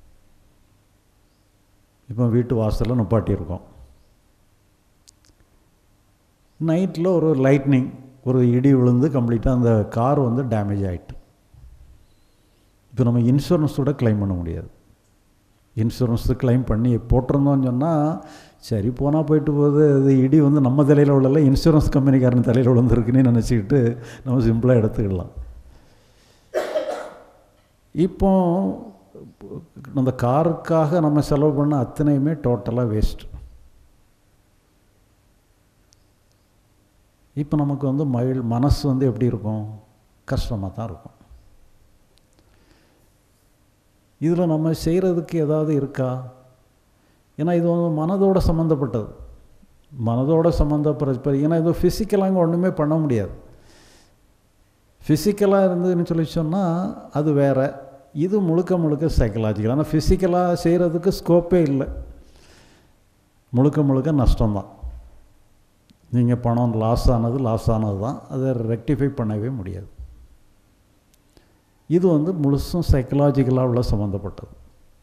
இப்போ வீட்டு வாசலில் நிப்பாட்டியிருக்கோம் நைட்டில் ஒரு லைட்னிங் ஒரு இடி விழுந்து கம்ப்ளீட்டாக அந்த கார் வந்து டேமேஜ் ஆகிட்டு இப்போ நம்ம இன்சூரன்ஸோட கிளைம் பண்ண முடியாது இன்சூரன்ஸு கிளைம் பண்ணி போட்டிருந்தோம்னு சொன்னால் சரி போனால் போயிட்டு போகுது அது இடி வந்து நம்ம தலையில் விழல இன்சூரன்ஸ் கம்பெனிக்காரன் தலையில் விழுந்திருக்குன்னு நினச்சிக்கிட்டு நம்ம சிம்பிளாக எடுத்துக்கலாம் இப்போ அந்த காருக்காக நம்ம செலவு பண்ண அத்தனையுமே டோட்டலாக வேஸ்ட் இப்போ நமக்கு வந்து மகிழ் மனசு வந்து எப்படி இருக்கும் கஷ்டமாக தான் இருக்கும் இதில் நம்ம செய்கிறதுக்கு ஏதாவது இருக்கா ஏன்னா இது வந்து மனதோட சம்மந்தப்பட்டது மனதோட சம்மந்தப்படுற ஏன்னா இது ஃபிசிக்கலாக ஒன்றுமே பண்ண முடியாது ஃபிசிக்கலாக இருந்ததுன்னு சொல்லி சொன்னால் அது வேறு இது முழுக்க முழுக்க சைக்கலாஜிக்கல் ஆனால் ஃபிசிக்கலாக செய்கிறதுக்கு ஸ்கோப்பே இல்லை முழுக்க முழுக்க நஷ்டம்தான் நீங்கள் பணம் லாஸ் ஆனது லாஸ் ஆனது தான் அதை ரெக்டிஃபை பண்ணவே முடியாது இது வந்து முழுசும் சைக்கலாஜிக்கலாக உள்ள சம்மந்தப்பட்டது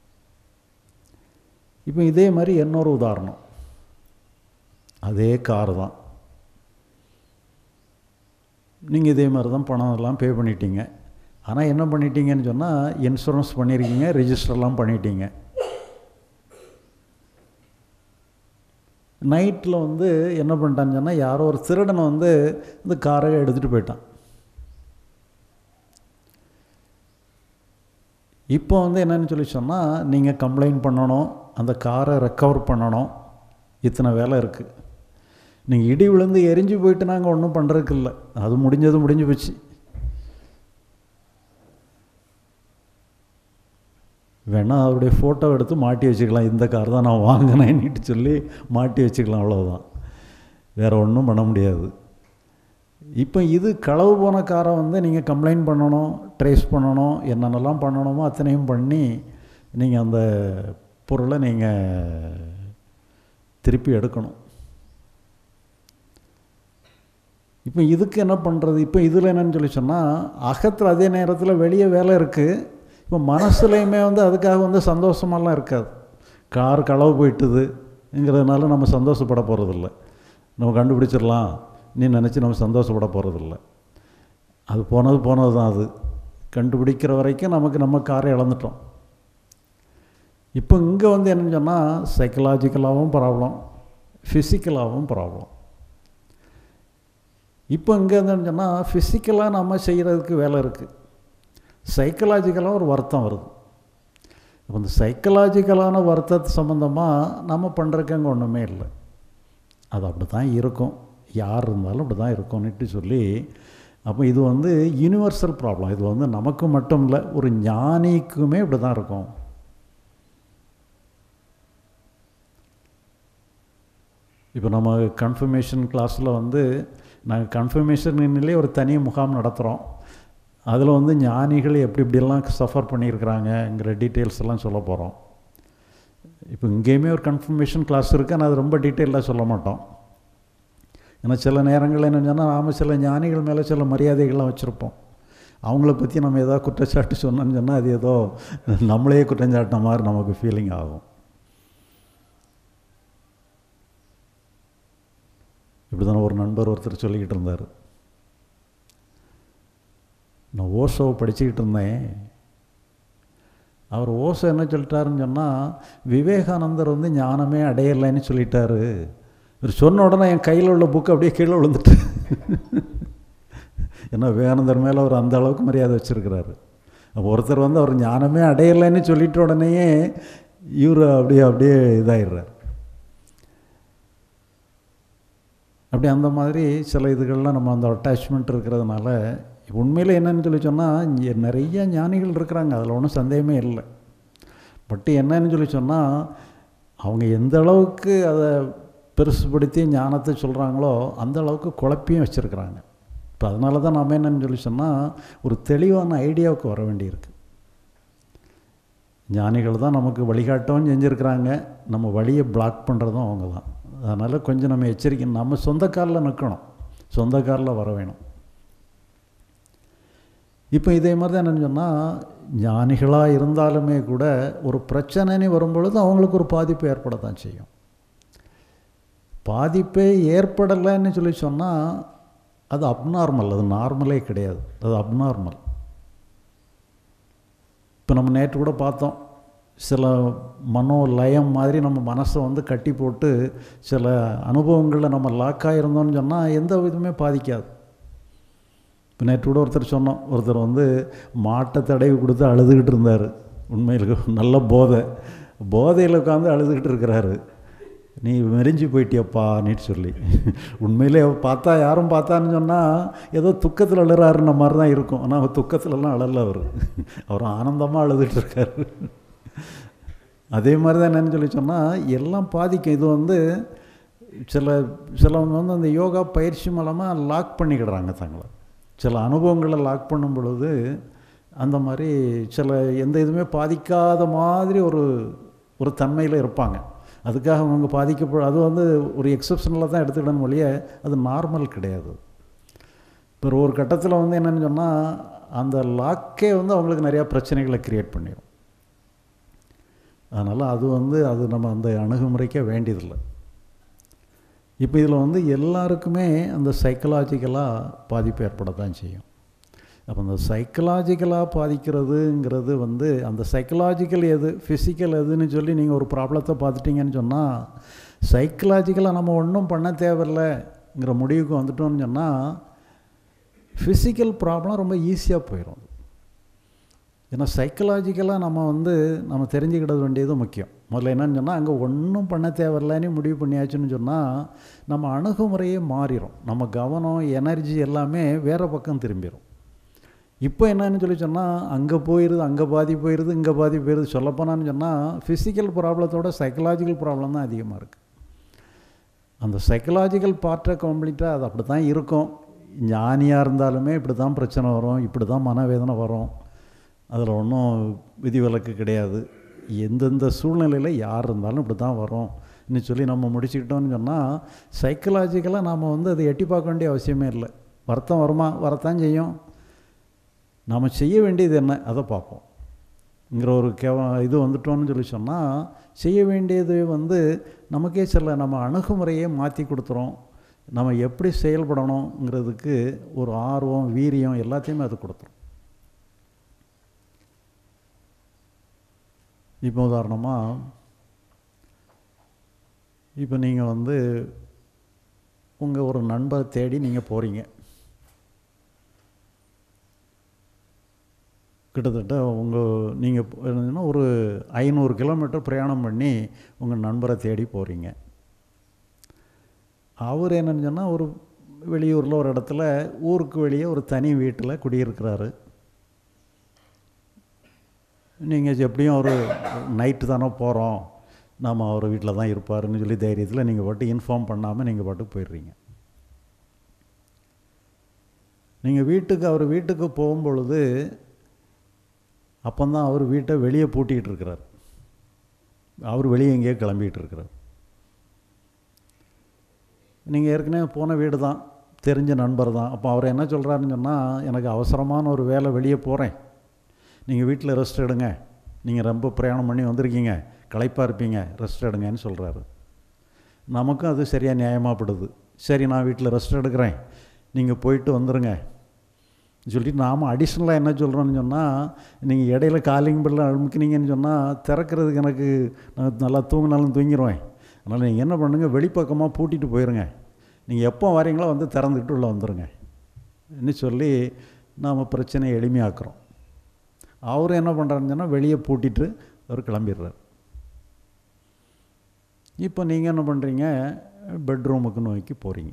இப்போ இதே மாதிரி இன்னொரு உதாரணம் அதே கார் தான் நீங்கள் இதே மாதிரி தான் பணம் எல்லாம் பே பண்ணிட்டீங்க ஆனால் என்ன பண்ணிட்டீங்கன்னு சொன்னால் இன்சூரன்ஸ் பண்ணியிருக்கீங்க ரெஜிஸ்டர்லாம் பண்ணிட்டீங்க நைட்டில் வந்து என்ன பண்ணிட்டான்னு சொன்னால் யாரோ ஒரு திருடனை வந்து இந்த காரை எடுத்துகிட்டு போயிட்டான் இப்போ வந்து என்னன்னு சொல்லி சொன்னால் நீங்கள் கம்ப்ளைண்ட் பண்ணணும் அந்த காரை ரெக்கவர் பண்ணணும் இத்தனை வேலை இருக்குது நீங்கள் இடி விழுந்து எரிஞ்சு போயிட்டு நாங்கள் ஒன்றும் பண்ணுறதுக்கு இல்லை அது முடிஞ்சது முடிஞ்சு போச்சு வேணால் அவருடைய ஃபோட்டோ எடுத்து மாட்டி வச்சுக்கலாம் இந்த கார் தான் நான் வாங்கினேன்னுட்டு சொல்லி மாட்டி வச்சுக்கலாம் அவ்வளோதான் வேறு ஒன்றும் பண்ண முடியாது இப்போ இது களவு போன காரை வந்து நீங்கள் கம்ப்ளைண்ட் பண்ணணும் ட்ரேஸ் பண்ணணும் என்னென்னலாம் பண்ணணுமோ அத்தனையும் பண்ணி நீங்கள் அந்த பொருளை நீங்கள் திருப்பி எடுக்கணும் இப்போ இதுக்கு என்ன பண்ணுறது இப்போ இதில் என்னன்னு சொல்லி சொன்னால் அகத்தில் அதே நேரத்தில் வெளியே வேலை இருக்குது இப்போ மனசுலையுமே வந்து அதுக்காக வந்து சந்தோஷமெல்லாம் இருக்காது கார் களவு போயிட்டுதுங்கிறதுனால நம்ம சந்தோஷப்பட போகிறதில்ல நம்ம கண்டுபிடிச்சிடலாம் நீ நினச்சி நம்ம சந்தோஷப்பட போகிறதில்ல அது போனது போனது தான் அது கண்டுபிடிக்கிற வரைக்கும் நமக்கு நம்ம காரை இழந்துட்டோம் இப்போ இங்கே வந்து என்னன்னு சொன்னால் சைக்கலாஜிக்கலாகவும் ப்ராப்ளம் ஃபிசிக்கலாகவும் ப்ராப்ளம் இப்போ இங்கே என்னன்னு சொன்னால் ஃபிசிக்கலாக நம்ம செய்கிறதுக்கு வேலை இருக்குது சைக்கலாஜிக்கலாக ஒரு வருத்தம் வருது இப்போ இந்த சைக்கலாஜிக்கலான வருத்தத்து சம்மந்தமாக நம்ம பண்ணுறதுக்கு அங்கே ஒன்றுமே இல்லை அது அப்படி தான் இருக்கும் யார் இருந்தாலும் அப்படி தான் இருக்கும்னுட்டு சொல்லி அப்போ இது வந்து யூனிவர்சல் ப்ராப்ளம் இது வந்து நமக்கு மட்டும் இல்லை ஒரு ஞானிக்குமே இப்படி தான் இருக்கும் இப்போ நம்ம கன்ஃபர்மேஷன் கிளாஸில் வந்து நாங்கள் கன்ஃபர்மேஷன்லே ஒரு தனி முகாம் நடத்துகிறோம் அதில் வந்து ஞானிகள் எப்படி இப்படியெல்லாம் சஃபர் பண்ணியிருக்கிறாங்கங்கிற டீட்டெயில்ஸ் எல்லாம் சொல்ல போகிறோம் இப்போ இங்கேயுமே ஒரு கன்ஃபர்மேஷன் கிளாஸ் இருக்குது ஆனால் அது ரொம்ப டீட்டெயிலாக சொல்ல மாட்டோம் ஏன்னா சில நேரங்களில் என்ன சொன்னால் நாம் சில ஞானிகள் மேலே சில மரியாதைகள்லாம் வச்சுருப்போம் அவங்கள பற்றி நம்ம ஏதோ குற்றச்சாட்டு சொன்னோன்னு சொன்னால் அது ஏதோ நம்மளே குற்றஞ்சாட்டின மாதிரி நமக்கு ஃபீலிங் ஆகும் இப்படி தானே ஒரு நண்பர் ஒருத்தர் சொல்லிக்கிட்டு இருந்தார் நான் ஓஷோவை படிச்சுக்கிட்டு இருந்தேன் அவர் ஓஷோ என்ன சொல்லிட்டாருன்னு சொன்னால் விவேகானந்தர் வந்து ஞானமே அடையலைன்னு சொல்லிட்டாரு இவர் சொன்ன உடனே என் கையில் உள்ள புக்கு அப்படியே கீழே விழுந்துட்டு ஏன்னா விவேகானந்தர் மேலே அவர் அந்த அளவுக்கு மரியாதை வச்சுருக்கிறாரு அப்போ ஒருத்தர் வந்து அவர் ஞானமே அடையலைன்னு சொல்லிட்ட உடனேயே இவர் அப்படியே அப்படியே இதாகிடுறார் அப்படி அந்த மாதிரி சில இதுகள்லாம் நம்ம அந்த அட்டாச்மெண்ட் இருக்கிறதுனால உண்மையில் என்னன்னு சொல்லி சொன்னால் இங்கே நிறைய ஞானிகள் இருக்கிறாங்க அதில் ஒன்றும் சந்தேகமே இல்லை பட் என்னன்னு சொல்லி சொன்னால் அவங்க எந்த அளவுக்கு அதை பெருசுபடுத்தி ஞானத்தை சொல்கிறாங்களோ அந்த அளவுக்கு குழப்பியும் வச்சுருக்குறாங்க இப்போ அதனால தான் நம்ம என்னன்னு சொல்லி சொன்னால் ஒரு தெளிவான ஐடியாவுக்கு வர வேண்டியிருக்கு ஞானிகள் தான் நமக்கு வழிகாட்டவும் செஞ்சுருக்கிறாங்க நம்ம வழியை பிளாக் பண்ணுறதும் அவங்க தான் அதனால் கொஞ்சம் நம்ம எச்சரிக்கை நம்ம சொந்த காலில் நிற்கணும் சொந்த காலில் வர வேணும் இப்போ இதே மாதிரி தான் என்னென்னு சொன்னால் ஞானிகளாக இருந்தாலுமே கூட ஒரு பிரச்சனைன்னு வரும்பொழுது அவங்களுக்கு ஒரு பாதிப்பு ஏற்பட தான் செய்யும் பாதிப்பே ஏற்படலைன்னு சொல்லி சொன்னால் அது அப்நார்மல் அது நார்மலே கிடையாது அது அப்நார்மல் இப்போ நம்ம நேற்று கூட பார்த்தோம் சில மனோ லயம் மாதிரி நம்ம மனசை வந்து கட்டி போட்டு சில அனுபவங்களில் நம்ம லாக் ஆகிருந்தோம்னு சொன்னால் எந்த விதமே பாதிக்காது இப்போ நேற்று கூட ஒருத்தர் சொன்னோம் ஒருத்தர் வந்து மாட்டை தடவி கொடுத்து அழுதுகிட்டு இருந்தார் உண்மையில் நல்ல போதை போதையில் உட்காந்து அழுதுகிட்டு இருக்கிறாரு நீ மெரிஞ்சு போயிட்டியப்பா நீட்டு சொல்லி உண்மையிலே பார்த்தா யாரும் பார்த்தான்னு சொன்னால் ஏதோ துக்கத்தில் அழுறாருன்ன மாதிரி தான் இருக்கும் ஆனால் அவர் துக்கத்துலலாம் அழல அவர் அவர் ஆனந்தமாக அழுதுட்டு இருக்காரு அதே மாதிரி தான் என்னன்னு சொல்லி சொன்னால் எல்லாம் பாதிக்கும் இது வந்து சில சிலவங்க வந்து அந்த யோகா பயிற்சி மூலமாக லாக் பண்ணிக்கிடுறாங்க தங்களை சில அனுபவங்களை லாக் பண்ணும் பொழுது அந்த மாதிரி சில எந்த இதுவுமே பாதிக்காத மாதிரி ஒரு ஒரு தன்மையில் இருப்பாங்க அதுக்காக அவங்க பாதிக்கப்பட அது வந்து ஒரு எக்ஸப்ஷனில் தான் எடுத்துக்கிடணும் ஒழிய அது நார்மல் கிடையாது இப்போ ஒரு கட்டத்தில் வந்து என்னென்னு சொன்னால் அந்த லாக்கே வந்து அவங்களுக்கு நிறையா பிரச்சனைகளை க்ரியேட் பண்ணிடும் அதனால் அது வந்து அது நம்ம அந்த அணுகுமுறைக்கே வேண்டியதில்லை இப்போ இதில் வந்து எல்லாருக்குமே அந்த சைக்கலாஜிக்கலாக பாதிப்பு ஏற்பட தான் செய்யும் அப்போ அந்த சைக்கலாஜிக்கலாக பாதிக்கிறதுங்கிறது வந்து அந்த சைக்கலாஜிக்கல் எது ஃபிசிக்கல் எதுன்னு சொல்லி நீங்கள் ஒரு ப்ராப்ளத்தை பார்த்துட்டீங்கன்னு சொன்னால் சைக்கலாஜிக்கலாக நம்ம ஒன்றும் பண்ண தேவையில்லைங்கிற முடிவுக்கு வந்துட்டோம்னு சொன்னால் ஃபிசிக்கல் ப்ராப்ளம் ரொம்ப ஈஸியாக போயிடும் ஏன்னா சைக்கலாஜிக்கலாக நம்ம வந்து நம்ம தெரிஞ்சுக்கிட வேண்டியது முக்கியம் முதல்ல என்னன்னு சொன்னால் அங்கே ஒன்றும் பண்ண தேவையில்லைன்னு முடிவு பண்ணியாச்சுன்னு சொன்னால் நம்ம அணுகுமுறையே மாறிடும் நம்ம கவனம் எனர்ஜி எல்லாமே வேறு பக்கம் திரும்பிடும் இப்போ என்னன்னு சொல்லி சொன்னால் அங்கே போயிடுது அங்கே பாதி போயிடுது இங்கே பாதி போயிடுது சொல்லப்போனான்னு சொன்னால் ஃபிசிக்கல் ப்ராப்ளத்தோட சைக்கலாஜிக்கல் ப்ராப்ளம் தான் அதிகமாக இருக்குது அந்த சைக்கலாஜிக்கல் பார்ட்டை கம்ப்ளீட்டாக அது அப்படி தான் இருக்கும் ஞானியாக இருந்தாலுமே இப்படி தான் பிரச்சனை வரும் இப்படி தான் மனவேதனை வரும் அதில் ஒன்றும் விதிவிலக்கு கிடையாது எந்தெந்த சூழ்நிலையில் யார் இருந்தாலும் இப்படி தான் வரும்னு சொல்லி நம்ம முடிச்சுக்கிட்டோம்னு சொன்னால் சைக்கலாஜிக்கலாக நாம் வந்து அதை எட்டி பார்க்க வேண்டிய அவசியமே இல்லை வருத்தம் வருமா வரத்தான் செய்யும் நாம் செய்ய வேண்டியது என்ன அதை பார்ப்போம்ங்கிற ஒரு கேவ இது வந்துட்டோம்னு சொல்லி சொன்னால் செய்ய வேண்டியது வந்து நமக்கே சில நம்ம அணுகுமுறையே மாற்றி கொடுத்துரும் நம்ம எப்படி செயல்படணுங்கிறதுக்கு ஒரு ஆர்வம் வீரியம் எல்லாத்தையுமே அது கொடுத்துரும் இப்போ உதாரணமாக இப்போ நீங்கள் வந்து உங்கள் ஒரு நண்பரை தேடி நீங்கள் போகிறீங்க கிட்டத்தட்ட உங்கள் நீங்கள் என்னன்னா ஒரு ஐநூறு கிலோமீட்டர் பிரயாணம் பண்ணி உங்கள் நண்பரை தேடி போகிறீங்க அவர் என்னன்னு சொன்னால் ஒரு வெளியூரில் ஒரு இடத்துல ஊருக்கு வெளியே ஒரு தனி வீட்டில் குடியிருக்கிறாரு நீங்கள் எப்படியும் ஒரு நைட்டு தானே போகிறோம் நாம் அவர் வீட்டில் தான் இருப்பாருன்னு சொல்லி தைரியத்தில் நீங்கள் பாட்டு இன்ஃபார்ம் பண்ணாமல் நீங்கள் பாட்டு போயிடுறீங்க நீங்கள் வீட்டுக்கு அவர் வீட்டுக்கு போகும்பொழுது அப்போந்தான் அவர் வீட்டை வெளியே பூட்டிகிட்டு இருக்கிறார் அவர் வெளியே எங்கேயோ கிளம்பிகிட்டு இருக்கிறார் நீங்கள் ஏற்கனவே போன வீடு தான் தெரிஞ்ச நண்பர் தான் அப்போ அவர் என்ன சொல்கிறாருன்னு சொன்னால் எனக்கு அவசரமான ஒரு வேலை வெளியே போகிறேன் நீங்கள் வீட்டில் ரெஸ்ட் எடுங்க நீங்கள் ரொம்ப பிரயாணம் பண்ணி வந்திருக்கீங்க களைப்பாக இருப்பீங்க ரெஸ்ட் எடுங்கன்னு சொல்கிறாரு நமக்கும் அது சரியாக நியாயமாகப்படுது சரி நான் வீட்டில் ரெஸ்ட் எடுக்கிறேன் நீங்கள் போயிட்டு வந்துடுங்க சொல்லிட்டு நாம் அடிஷ்னலாக என்ன சொல்கிறோன்னு சொன்னால் நீங்கள் இடையில காலிங் பில்ல அழுமிக்கினீங்கன்னு சொன்னால் திறக்கிறதுக்கு எனக்கு நான் நல்லா தூங்கினாலும் தூங்கிடுவேன் அதனால் நீங்கள் என்ன பண்ணுங்கள் வெளிப்பக்கமாக பூட்டிட்டு போயிருங்க நீங்கள் எப்போ வரீங்களோ வந்து திறந்துக்கிட்டு உள்ளே வந்துடுங்க என்ன சொல்லி நாம் பிரச்சனையை எளிமையாக்குறோம் அவர் என்ன பண்ணுறாருன்னு சொன்னால் வெளியே பூட்டிட்டு அவர் கிளம்பிடுறார் இப்போ நீங்கள் என்ன பண்ணுறீங்க பெட்ரூமுக்கு நோக்கி போகிறீங்க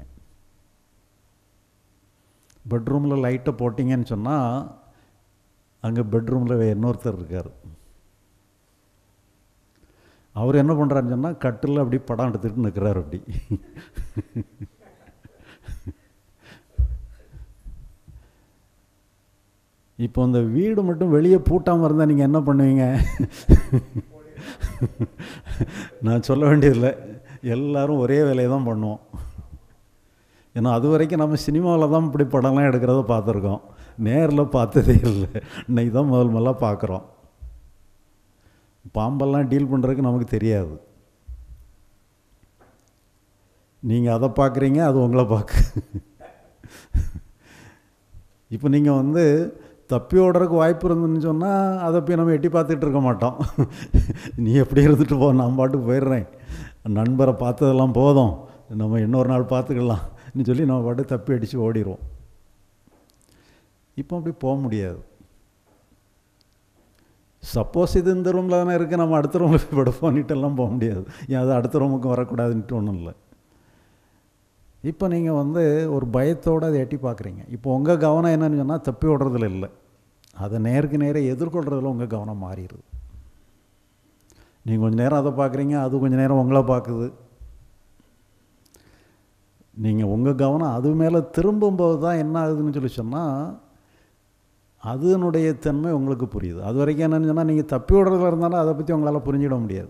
பெட்ரூமில் லைட்டை போட்டிங்கன்னு சொன்னால் அங்கே பெட்ரூமில் இன்னொருத்தர் இருக்கார் அவர் என்ன பண்ணுறாருன்னு சொன்னால் கட்டில் அப்படி படம் எடுத்துகிட்டு நிற்கிறார் அப்படி இப்போ அந்த வீடு மட்டும் வெளியே பூட்டாமல் இருந்தால் நீங்கள் என்ன பண்ணுவீங்க நான் சொல்ல வேண்டியதில்லை எல்லாரும் ஒரே வேலையை தான் பண்ணுவோம் ஏன்னா அது வரைக்கும் நம்ம சினிமாவில் தான் இப்படி படம்லாம் எடுக்கிறத பார்த்துருக்கோம் நேரில் பார்த்ததே இல்லை இன்னைக்கு தான் முதல் முதலாக பார்க்குறோம் பாம்பெல்லாம் டீல் பண்ணுறதுக்கு நமக்கு தெரியாது நீங்கள் அதை பார்க்குறீங்க அது உங்களை பார்க்க இப்போ நீங்கள் வந்து தப்பி ஓடுறதுக்கு வாய்ப்பு இருந்துன்னு சொன்னால் அதை போய் நம்ம எட்டி பார்த்துட்டு இருக்க மாட்டோம் நீ எப்படி இருந்துட்டு போ நான் பாட்டுக்கு போயிடுறேன் நண்பரை பார்த்ததெல்லாம் போதும் நம்ம இன்னொரு நாள் பார்த்துக்கலாம்னு சொல்லி நம்ம பாட்டு தப்பி அடித்து ஓடிடுவோம் இப்போ அப்படி போக முடியாது சப்போஸ் இது இந்த ரூமில் தானே இருக்குது நம்ம அடுத்த ரூமில் போய் படுப்போன்னுட்டெல்லாம் போக முடியாது ஏன் அது அடுத்த ரூமுக்கும் வரக்கூடாதுன்ட்டு ஒன்றும் இல்லை இப்போ நீங்கள் வந்து ஒரு பயத்தோடு அதை எட்டி பார்க்குறீங்க இப்போ உங்கள் கவனம் என்னன்னு சொன்னால் தப்பி விடுறதுல இல்லை அதை நேருக்கு நேராக எதிர்கொள்கிறதுல உங்கள் கவனம் மாறிடுது நீங்கள் கொஞ்சம் நேரம் அதை பார்க்குறீங்க அது கொஞ்சம் நேரம் உங்களை பார்க்குது நீங்கள் உங்கள் கவனம் அது மேலே திரும்பும்போது தான் என்ன ஆகுதுன்னு சொல்லி சொன்னால் அதனுடைய தன்மை உங்களுக்கு புரியுது அது வரைக்கும் என்னன்னு சொன்னால் நீங்கள் தப்பி விடுறதுல இருந்தாலும் அதை பற்றி உங்களால் புரிஞ்சிட முடியாது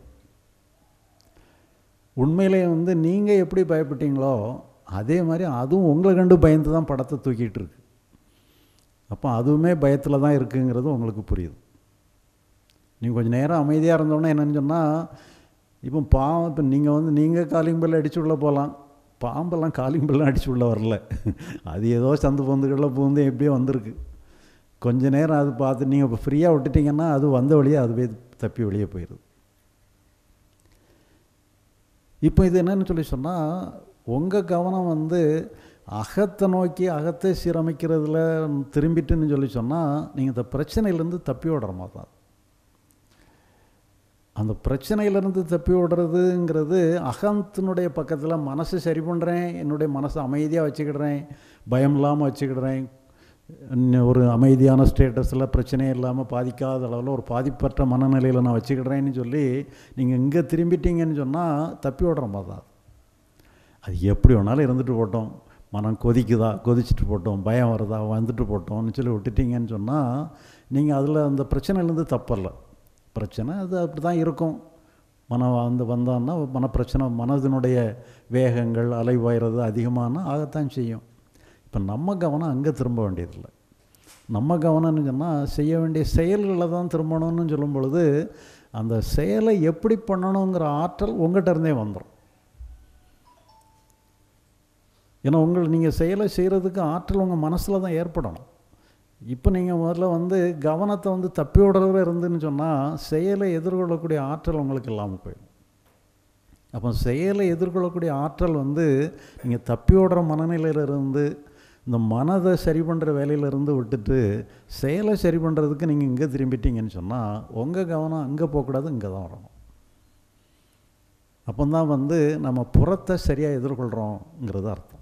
உண்மையிலே வந்து நீங்கள் எப்படி பயப்பட்டீங்களோ அதே மாதிரி அதுவும் உங்களை கண்டு பயந்து தான் படத்தை தூக்கிட்டு இருக்கு அப்போ அதுவுமே பயத்தில் தான் இருக்குங்கிறது உங்களுக்கு புரியுது நீங்கள் கொஞ்சம் நேரம் அமைதியாக இருந்தோன்னே என்னன்னு சொன்னால் இப்போ பாவம் இப்போ நீங்கள் வந்து நீங்கள் காலிங் பெல் அடிச்சு உள்ளே போகலாம் பாம்பெல்லாம் காலிங் பெல்லாம் அடிச்சு உள்ளே வரல அது ஏதோ சந்து பொந்துகளில் பூந்து எப்படியோ வந்திருக்கு கொஞ்ச நேரம் அது பார்த்து நீங்கள் இப்போ ஃப்ரீயாக விட்டுட்டிங்கன்னா அது வந்த வழியே அதுவே தப்பி வெளியே போயிடுது இப்போ இது என்னன்னு சொல்லி சொன்னால் உங்கள் கவனம் வந்து அகத்தை நோக்கி அகத்தை சீரமைக்கிறதுல திரும்பிட்டுன்னு சொல்லி சொன்னால் நீங்கள் இந்த பிரச்சனையிலேருந்து தப்பி ஓடுற மாதிரி தான் அந்த பிரச்சனையிலேருந்து தப்பி ஓடுறதுங்கிறது அகத்தினுடைய பக்கத்தில் மனசை சரி பண்ணுறேன் என்னுடைய மனசை அமைதியாக வச்சுக்கிடுறேன் பயம் இல்லாமல் வச்சுக்கிடுறேன் ஒரு அமைதியான ஸ்டேட்டஸில் பிரச்சனையே இல்லாமல் பாதிக்காத அளவில் ஒரு பாதிப்பற்ற மனநிலையில் நான் வச்சுக்கிடுறேன்னு சொல்லி நீங்கள் இங்கே திரும்பிட்டீங்கன்னு சொன்னால் தப்பி ஓடுற மாதிரி தான் அது எப்படி வேணாலும் இருந்துட்டு போட்டோம் மனம் கொதிக்குதா கொதிச்சுட்டு போட்டோம் பயம் வருதா வந்துட்டு போட்டோம்னு சொல்லி விட்டுட்டீங்கன்னு சொன்னால் நீங்கள் அதில் அந்த பிரச்சனையிலேருந்து தப்பல்ல பிரச்சனை அது அப்படி தான் இருக்கும் மனம் வந்து வந்தான்னா மனப்பிரச்சனை மனதினுடைய வேகங்கள் அலைவாயிறது அதிகமானா ஆகத்தான் செய்யும் இப்போ நம்ம கவனம் அங்கே திரும்ப வேண்டியதில்லை நம்ம கவனம்னு சொன்னால் செய்ய வேண்டிய செயல்களில் தான் திரும்பணும்னு சொல்லும் பொழுது அந்த செயலை எப்படி பண்ணணுங்கிற ஆற்றல் உங்கள்கிட்ட இருந்தே வந்துடும் ஏன்னா உங்கள் நீங்கள் செயலை செய்கிறதுக்கு ஆற்றல் உங்கள் மனசில் தான் ஏற்படணும் இப்போ நீங்கள் முதல்ல வந்து கவனத்தை வந்து தப்பி விடுறதுல இருந்துன்னு சொன்னால் செயலை எதிர்கொள்ளக்கூடிய ஆற்றல் உங்களுக்கு இல்லாமல் போயிடும் அப்போ செயலை எதிர்கொள்ளக்கூடிய ஆற்றல் வந்து நீங்கள் தப்பி ஓடுற மனநிலையிலிருந்து இந்த மனதை சரி பண்ணுற வேலையிலேருந்து விட்டுட்டு செயலை சரி பண்ணுறதுக்கு நீங்கள் இங்கே திரும்பிட்டீங்கன்னு சொன்னால் உங்கள் கவனம் அங்கே போகக்கூடாது இங்கே தான் வரணும் அப்போ தான் வந்து நம்ம புறத்தை சரியாக எதிர்கொள்கிறோங்கிறது அர்த்தம்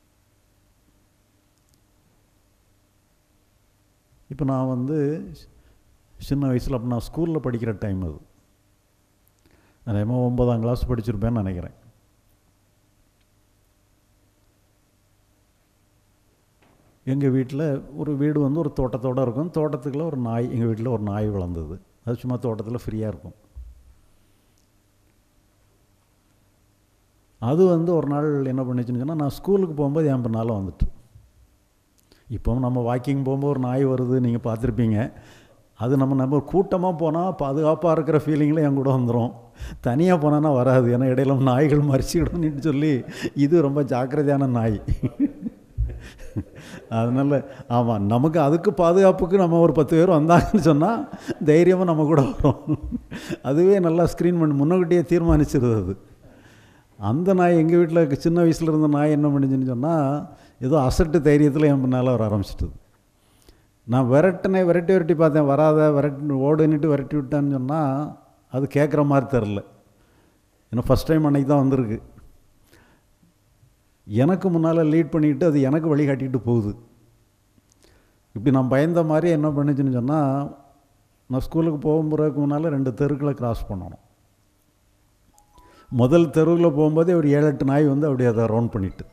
இப்போ நான் வந்து சின்ன வயசில் அப்போ நான் ஸ்கூலில் படிக்கிற டைம் அது நான் ஒன்பதாம் கிளாஸ் படிச்சிருப்பேன்னு நினைக்கிறேன் எங்கள் வீட்டில் ஒரு வீடு வந்து ஒரு தோட்டத்தோடு இருக்கும் தோட்டத்துக்குள்ள ஒரு நாய் எங்கள் வீட்டில் ஒரு நாய் வளர்ந்தது அது சும்மா தோட்டத்தில் ஃப்ரீயாக இருக்கும் அது வந்து ஒரு நாள் என்ன பண்ணுச்சுன்னு சொன்னால் நான் ஸ்கூலுக்கு போகும்போது என் பின்னால் வந்துட்டு இப்போ நம்ம வாக்கிங் போகும்போது ஒரு நாய் வருது நீங்கள் பார்த்துருப்பீங்க அது நம்ம நம்ம கூட்டமாக போனால் பாதுகாப்பாக இருக்கிற ஃபீலிங்கில் என் கூட வந்துடும் தனியாக போனான்னா வராது ஏன்னா இடையில நாய்கள் மறிச்சிக்கிடும்னு சொல்லி இது ரொம்ப ஜாக்கிரதையான நாய் அதனால் ஆமாம் நமக்கு அதுக்கு பாதுகாப்புக்கு நம்ம ஒரு பத்து பேர் வந்தாங்கன்னு சொன்னால் தைரியமாக நம்ம கூட வரும் அதுவே நல்லா ஸ்க்ரீன் பண்ணி முன்னக்கூட்டியே தீர்மானிச்சிருது அது அந்த நாய் எங்கள் வீட்டில் சின்ன வயசில் இருந்த நாய் என்ன பண்ணிச்சுன்னு சொன்னால் ஏதோ அசட்டு தைரியத்தில் என் பின்னால் வர ஆரம்பிச்சிட்டது நான் விரட்டினே விரட்டி விரட்டி பார்த்தேன் வராத விரட்டி ஓடுன்னுட்டு விரட்டி விட்டான்னு சொன்னால் அது கேட்குற மாதிரி தெரில ஏன்னா ஃபஸ்ட் டைம் அன்னைக்கு தான் வந்திருக்கு எனக்கு முன்னால் லீட் பண்ணிக்கிட்டு அது எனக்கு வழிகாட்டிக்கிட்டு போகுது இப்படி நான் பயந்த மாதிரி என்ன பண்ணுச்சுன்னு சொன்னால் நான் ஸ்கூலுக்கு போகும்போதுக்கு முன்னால் ரெண்டு தெருக்களை கிராஸ் பண்ணணும் முதல் தெருவில் போகும்போதே ஒரு ஏழு எட்டு நாய் வந்து அப்படியே அதை ரவுண்ட் பண்ணிட்டு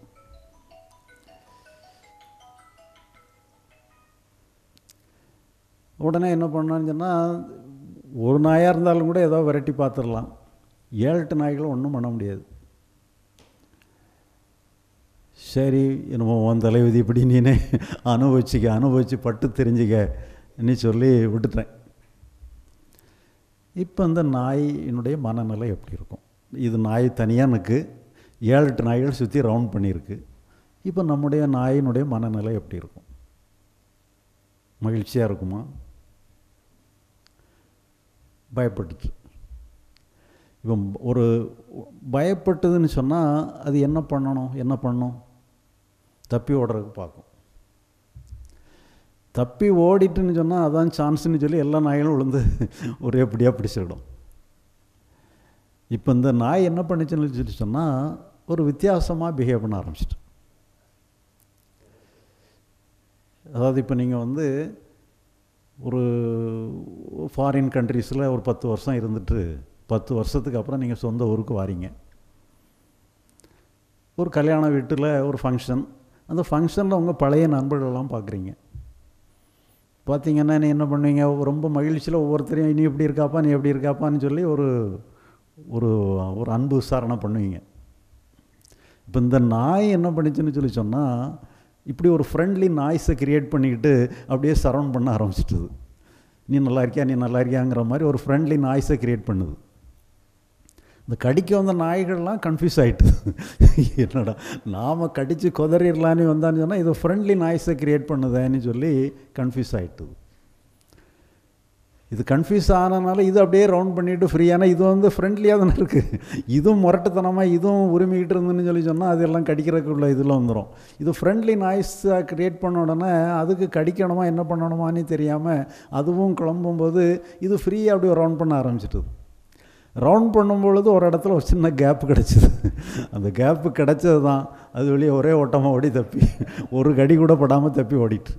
உடனே என்ன பண்ணான்னு சொன்னால் ஒரு நாயாக இருந்தாலும் கூட ஏதோ விரட்டி பார்த்துடலாம் ஏழு எட்டு நாய்களும் ஒன்றும் பண்ண முடியாது சரி என்னமோ உன் தலைவிதி இப்படி நீனே அனுபவிச்சிக்க அனுபவிச்சு பட்டு தெரிஞ்சுக்க நீ சொல்லி விட்டுட்டேன் இப்போ இந்த நாயினுடைய மனநிலை எப்படி இருக்கும் இது நாய் தனியாக நிற்கு ஏழு எட்டு நாய்கள் சுற்றி ரவுண்ட் பண்ணியிருக்கு இப்போ நம்முடைய நாயினுடைய மனநிலை எப்படி இருக்கும் மகிழ்ச்சியாக இருக்குமா பயப்பட்டுட்டு இப்போ ஒரு பயப்பட்டதுன்னு சொன்னால் அது என்ன பண்ணணும் என்ன பண்ணும் தப்பி ஓடுறதுக்கு பார்க்கும் தப்பி ஓடிட்டுன்னு சொன்னால் அதான் சான்ஸ்னு சொல்லி எல்லா நாய்களும் விழுந்து ஒரே எப்படியாக பிடிச்சிடும் இப்போ இந்த நாய் என்ன பண்ணுச்சுன்னு சொல்லி சொன்னால் ஒரு வித்தியாசமாக பிஹேவ் பண்ண ஆரம்பிச்சிட்டு அதாவது இப்போ நீங்கள் வந்து ஒரு ஃபாரின் கண்ட்ரீஸில் ஒரு பத்து வருஷம் இருந்துட்டு பத்து வருஷத்துக்கு அப்புறம் நீங்கள் சொந்த ஊருக்கு வாரீங்க ஒரு கல்யாண வீட்டில் ஒரு ஃபங்க்ஷன் அந்த ஃபங்க்ஷனில் உங்கள் பழைய நண்பர்களெல்லாம் பார்க்குறீங்க பார்த்தீங்கன்னா நீ என்ன பண்ணுவீங்க ரொம்ப மகிழ்ச்சியில் ஒவ்வொருத்தரையும் நீ எப்படி இருக்காப்பா நீ எப்படி இருக்காப்பான்னு சொல்லி ஒரு ஒரு ஒரு அன்பு விசாரணை பண்ணுவீங்க இப்போ இந்த நாய் என்ன பண்ணிச்சுன்னு சொல்லி சொன்னால் இப்படி ஒரு ஃப்ரெண்ட்லி நாய்ஸை க்ரியேட் பண்ணிக்கிட்டு அப்படியே சரவுண்ட் பண்ண ஆரம்பிச்சிட்டுது நீ நல்லா இருக்கியா நீ நல்லா இருக்கியாங்கிற மாதிரி ஒரு ஃப்ரெண்ட்லி நாய்ஸை க்ரியேட் பண்ணுது இந்த கடிக்க வந்த நாய்கள்லாம் கன்ஃபியூஸ் ஆகிட்டு என்னடா நாம் கடித்து கொதறிடலான்னு வந்தான்னு சொன்னால் இது ஃப்ரெண்ட்லி நாய்ஸை க்ரியேட் பண்ணுதேன்னு சொல்லி கன்ஃபியூஸ் ஆகிட்டுது இது கன்ஃபியூஸ் ஆனதுனால இது அப்படியே ரவுண்ட் பண்ணிவிட்டு ஃப்ரீயான இது வந்து ஃப்ரெண்ட்லியாக தானே இருக்குது இதுவும் முரட்டுத்தனமாக இதுவும் உரிமைக்கிட்டு இருந்துன்னு சொல்லி சொன்னால் அதெல்லாம் கடிக்கிறதுக்குள்ள இதில் வந்துடும் இது ஃப்ரெண்ட்லி நாய்ஸாக க்ரியேட் பண்ண உடனே அதுக்கு கடிக்கணுமா என்ன பண்ணணுமான்னு தெரியாமல் அதுவும் குழம்பும்போது இது ஃப்ரீயாக அப்படியே ரவுண்ட் பண்ண ஆரம்பிச்சிட்டுது ரவுண்ட் பண்ணும்பொழுது ஒரு இடத்துல ஒரு சின்ன கேப் கிடச்சிது அந்த கேப்பு கிடச்சது தான் அது வெளியே ஒரே ஓட்டமாக ஓடி தப்பி ஒரு கடி கூட படாமல் தப்பி ஓடிட்டு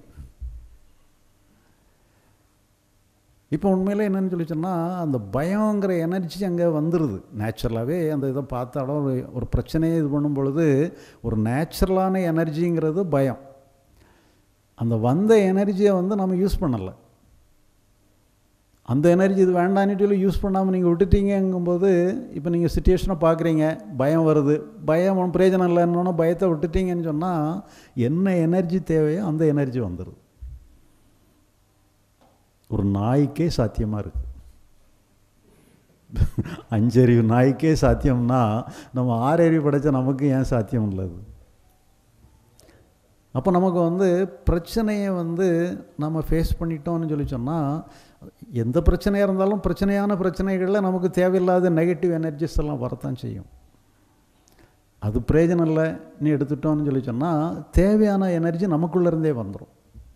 இப்போ உண்மையில் என்னென்னு சொல்லி சொன்னால் அந்த பயங்கிற எனர்ஜி அங்கே வந்துடுது நேச்சுரலாகவே அந்த இதை பார்த்தாலும் ஒரு ஒரு பிரச்சனையை இது பண்ணும் பொழுது ஒரு நேச்சுரலான எனர்ஜிங்கிறது பயம் அந்த வந்த எனர்ஜியை வந்து நம்ம யூஸ் பண்ணலை அந்த எனர்ஜி இது வேண்டான்னு சொல்லி யூஸ் பண்ணாமல் நீங்கள் விட்டுட்டீங்கும்போது இப்போ நீங்கள் சுச்சுவேஷனை பார்க்குறீங்க பயம் வருது பயம் ஒன்றும் பிரயோஜனம் இல்லைன்னு பயத்தை விட்டுட்டீங்கன்னு சொன்னால் என்ன எனர்ஜி தேவையோ அந்த எனர்ஜி வந்துடுது ஒரு நாய்க்கே சாத்தியமாக இருக்குது அஞ்சறிவு நாய்க்கே சாத்தியம்னா நம்ம ஆறறிவு படைச்ச நமக்கு ஏன் சாத்தியம் உள்ளது அப்போ நமக்கு வந்து பிரச்சனையை வந்து நம்ம ஃபேஸ் பண்ணிட்டோம்னு சொல்லி சொன்னால் எந்த பிரச்சனையாக இருந்தாலும் பிரச்சனையான பிரச்சனைகளில் நமக்கு தேவையில்லாத நெகட்டிவ் எனர்ஜிஸ் எல்லாம் வரத்தான் செய்யும் அது பிரயோஜனம் இல்லைன்னு எடுத்துட்டோம்னு சொல்லி சொன்னால் தேவையான எனர்ஜி நமக்குள்ளேருந்தே வந்துடும்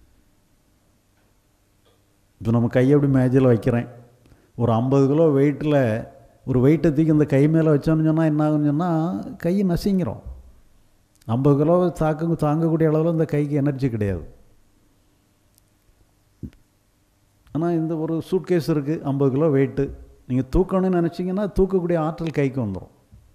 இப்போ நம்ம கையை அப்படி மேஜில் வைக்கிறேன் ஒரு ஐம்பது கிலோ வெயிட்டில் ஒரு வெயிட்டை தூக்கி இந்த கை மேலே வச்சோம்னு சொன்னால் என்ன ஆகுன்னு சொன்னால் கை நசிங்கிறோம் ஐம்பது கிலோ தாக்க தாங்கக்கூடிய அளவில் இந்த கைக்கு எனர்ஜி கிடையாது ஆனால் இந்த ஒரு சூட்கேஸ் இருக்குது ஐம்பது கிலோ வெயிட்டு நீங்கள் தூக்கணும்னு நினச்சிங்கன்னா தூக்கக்கூடிய ஆற்றல் கைக்கு வந்துடும்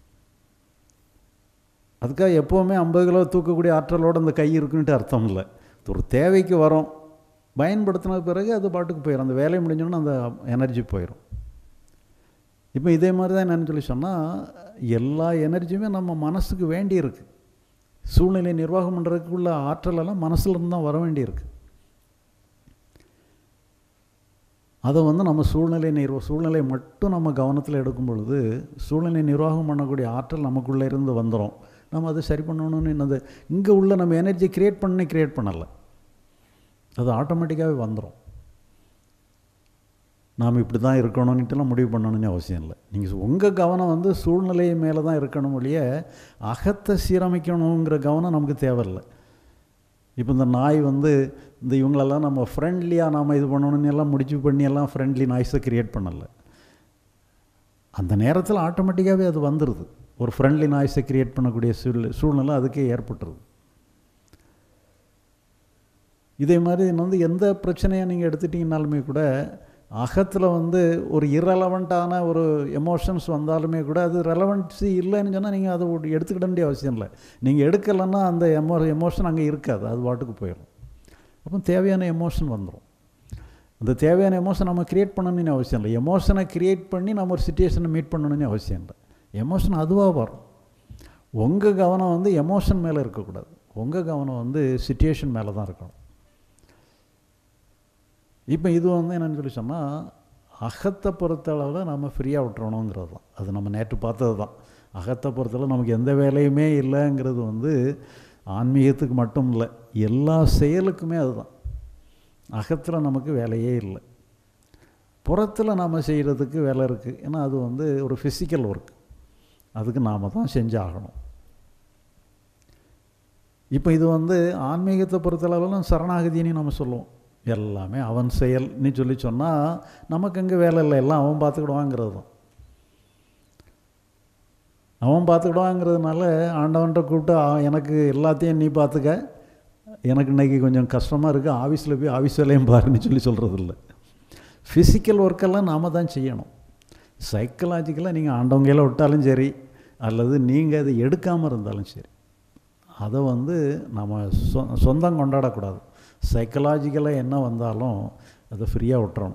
அதுக்காக எப்போவுமே ஐம்பது கிலோ தூக்கக்கூடிய ஆற்றலோடு அந்த கை இருக்குன்ட்டு அர்த்தம் இல்லை ஒரு தேவைக்கு வரும் பயன்படுத்தின பிறகு அது பாட்டுக்கு போயிடும் அந்த வேலை முடிஞ்சோன்னா அந்த எனர்ஜி போயிடும் இப்போ இதே மாதிரி தான் என்னென்னு சொல்லி சொன்னால் எல்லா எனர்ஜியுமே நம்ம மனசுக்கு வேண்டி இருக்குது சூழ்நிலை நிர்வாகம் பண்ணுறதுக்குள்ள ஆற்றலெல்லாம் மனசுலேருந்து தான் வர வேண்டியிருக்கு அதை வந்து நம்ம சூழ்நிலை நிர்வ சூழ்நிலை மட்டும் நம்ம கவனத்தில் எடுக்கும் பொழுது சூழ்நிலை நிர்வாகம் பண்ணக்கூடிய ஆற்றல் நமக்குள்ளே இருந்து வந்துடும் நம்ம அதை சரி பண்ணணும்னு என்னது இங்கே உள்ள நம்ம எனர்ஜி க்ரியேட் பண்ணி க்ரியேட் பண்ணலை அது ஆட்டோமேட்டிக்காகவே வந்துடும் நாம் இப்படி தான் இருக்கணும்னுட்டுலாம் முடிவு பண்ணணும்னு அவசியம் இல்லை நீங்கள் உங்கள் கவனம் வந்து சூழ்நிலை மேலே தான் இருக்கணும் ஒழிய அகத்தை சீரமைக்கணுங்கிற கவனம் நமக்கு தேவையில்லை இப்போ இந்த நாய் வந்து இந்த இவங்களெல்லாம் நம்ம ஃப்ரெண்ட்லியாக நாம் இது பண்ணணும்னு எல்லாம் முடிச்சு பண்ணி எல்லாம் ஃப்ரெண்ட்லி நாய்ஸை க்ரியேட் பண்ணலை அந்த நேரத்தில் ஆட்டோமேட்டிக்காகவே அது வந்துடுது ஒரு ஃப்ரெண்ட்லி நாய்ஸை க்ரியேட் பண்ணக்கூடிய சூழ் சூழ்நிலை அதுக்கே ஏற்பட்டுருது இதே மாதிரி வந்து எந்த பிரச்சனையை நீங்கள் எடுத்துட்டிங்கனாலுமே கூட அகத்தில் வந்து ஒரு இரலவெண்ட்டான ஒரு எமோஷன்ஸ் வந்தாலுமே கூட அது ரெலவென்சி இல்லைன்னு சொன்னால் நீங்கள் அதை எடுத்துக்கிட வேண்டிய அவசியம் இல்லை நீங்கள் எடுக்கலைன்னா அந்த எமோ எமோஷன் அங்கே இருக்காது அது பாட்டுக்கு போயிடும் அப்போ தேவையான எமோஷன் வந்துடும் அந்த தேவையான எமோஷன் நம்ம க்ரியேட் பண்ணணும்னு அவசியம் இல்லை எமோஷனை க்ரியேட் பண்ணி நம்ம ஒரு சுச்சுவேஷனை மீட் பண்ணணும்னு அவசியம் இல்லை எமோஷன் அதுவாக வரும் உங்கள் கவனம் வந்து எமோஷன் மேலே இருக்கக்கூடாது உங்கள் கவனம் வந்து சுச்சுவேஷன் மேலே தான் இருக்கணும் இப்போ இது வந்து என்னென்னு சொல்லி சொன்னால் அகத்தை பொறுத்தளவில் நம்ம ஃப்ரீயாக விட்டுறணுங்கிறது தான் அது நம்ம நேற்று பார்த்தது தான் அகத்தை பொறுத்தளவு நமக்கு எந்த வேலையுமே இல்லைங்கிறது வந்து ஆன்மீகத்துக்கு மட்டும் இல்லை எல்லா செயலுக்குமே அதுதான் அகத்தில் நமக்கு வேலையே இல்லை புறத்தில் நாம் செய்கிறதுக்கு வேலை இருக்குது ஏன்னா அது வந்து ஒரு ஃபிசிக்கல் ஒர்க் அதுக்கு நாம் தான் செஞ்சாகணும் இப்போ இது வந்து ஆன்மீகத்தை பொறுத்தளவிலும் சரணாகதின்னு நம்ம சொல்லுவோம் எல்லாமே அவன் செயல்னு சொல்லி சொன்னால் நமக்கு அங்கே வேலை இல்லை எல்லாம் அவன் பார்த்துக்கிடுவாங்கிறது தான் அவன் பார்த்துக்கிடுவாங்கிறதுனால ஆண்டவன்கிட்ட கூப்பிட்டு "ஆ, எனக்கு எல்லாத்தையும் நீ பார்த்துக்க எனக்கு இன்றைக்கி கொஞ்சம் கஷ்டமாக இருக்குது ஆஃபீஸில் போய் ஆஃபீஸ் வேலையும் பாருன்னு சொல்லி சொல்கிறது இல்லை ஃபிசிக்கல் ஒர்க்கெல்லாம் நாம் தான் செய்யணும் சைக்கலாஜிக்கலாக நீங்கள் ஆண்டவங்கையில் விட்டாலும் சரி அல்லது நீங்கள் அதை எடுக்காமல் இருந்தாலும் சரி அதை வந்து நம்ம சொ சொந்தம் கொண்டாடக்கூடாது சைக்கலாஜிக்கலாக என்ன வந்தாலும் அதை ஃப்ரீயாக விட்டுறணும்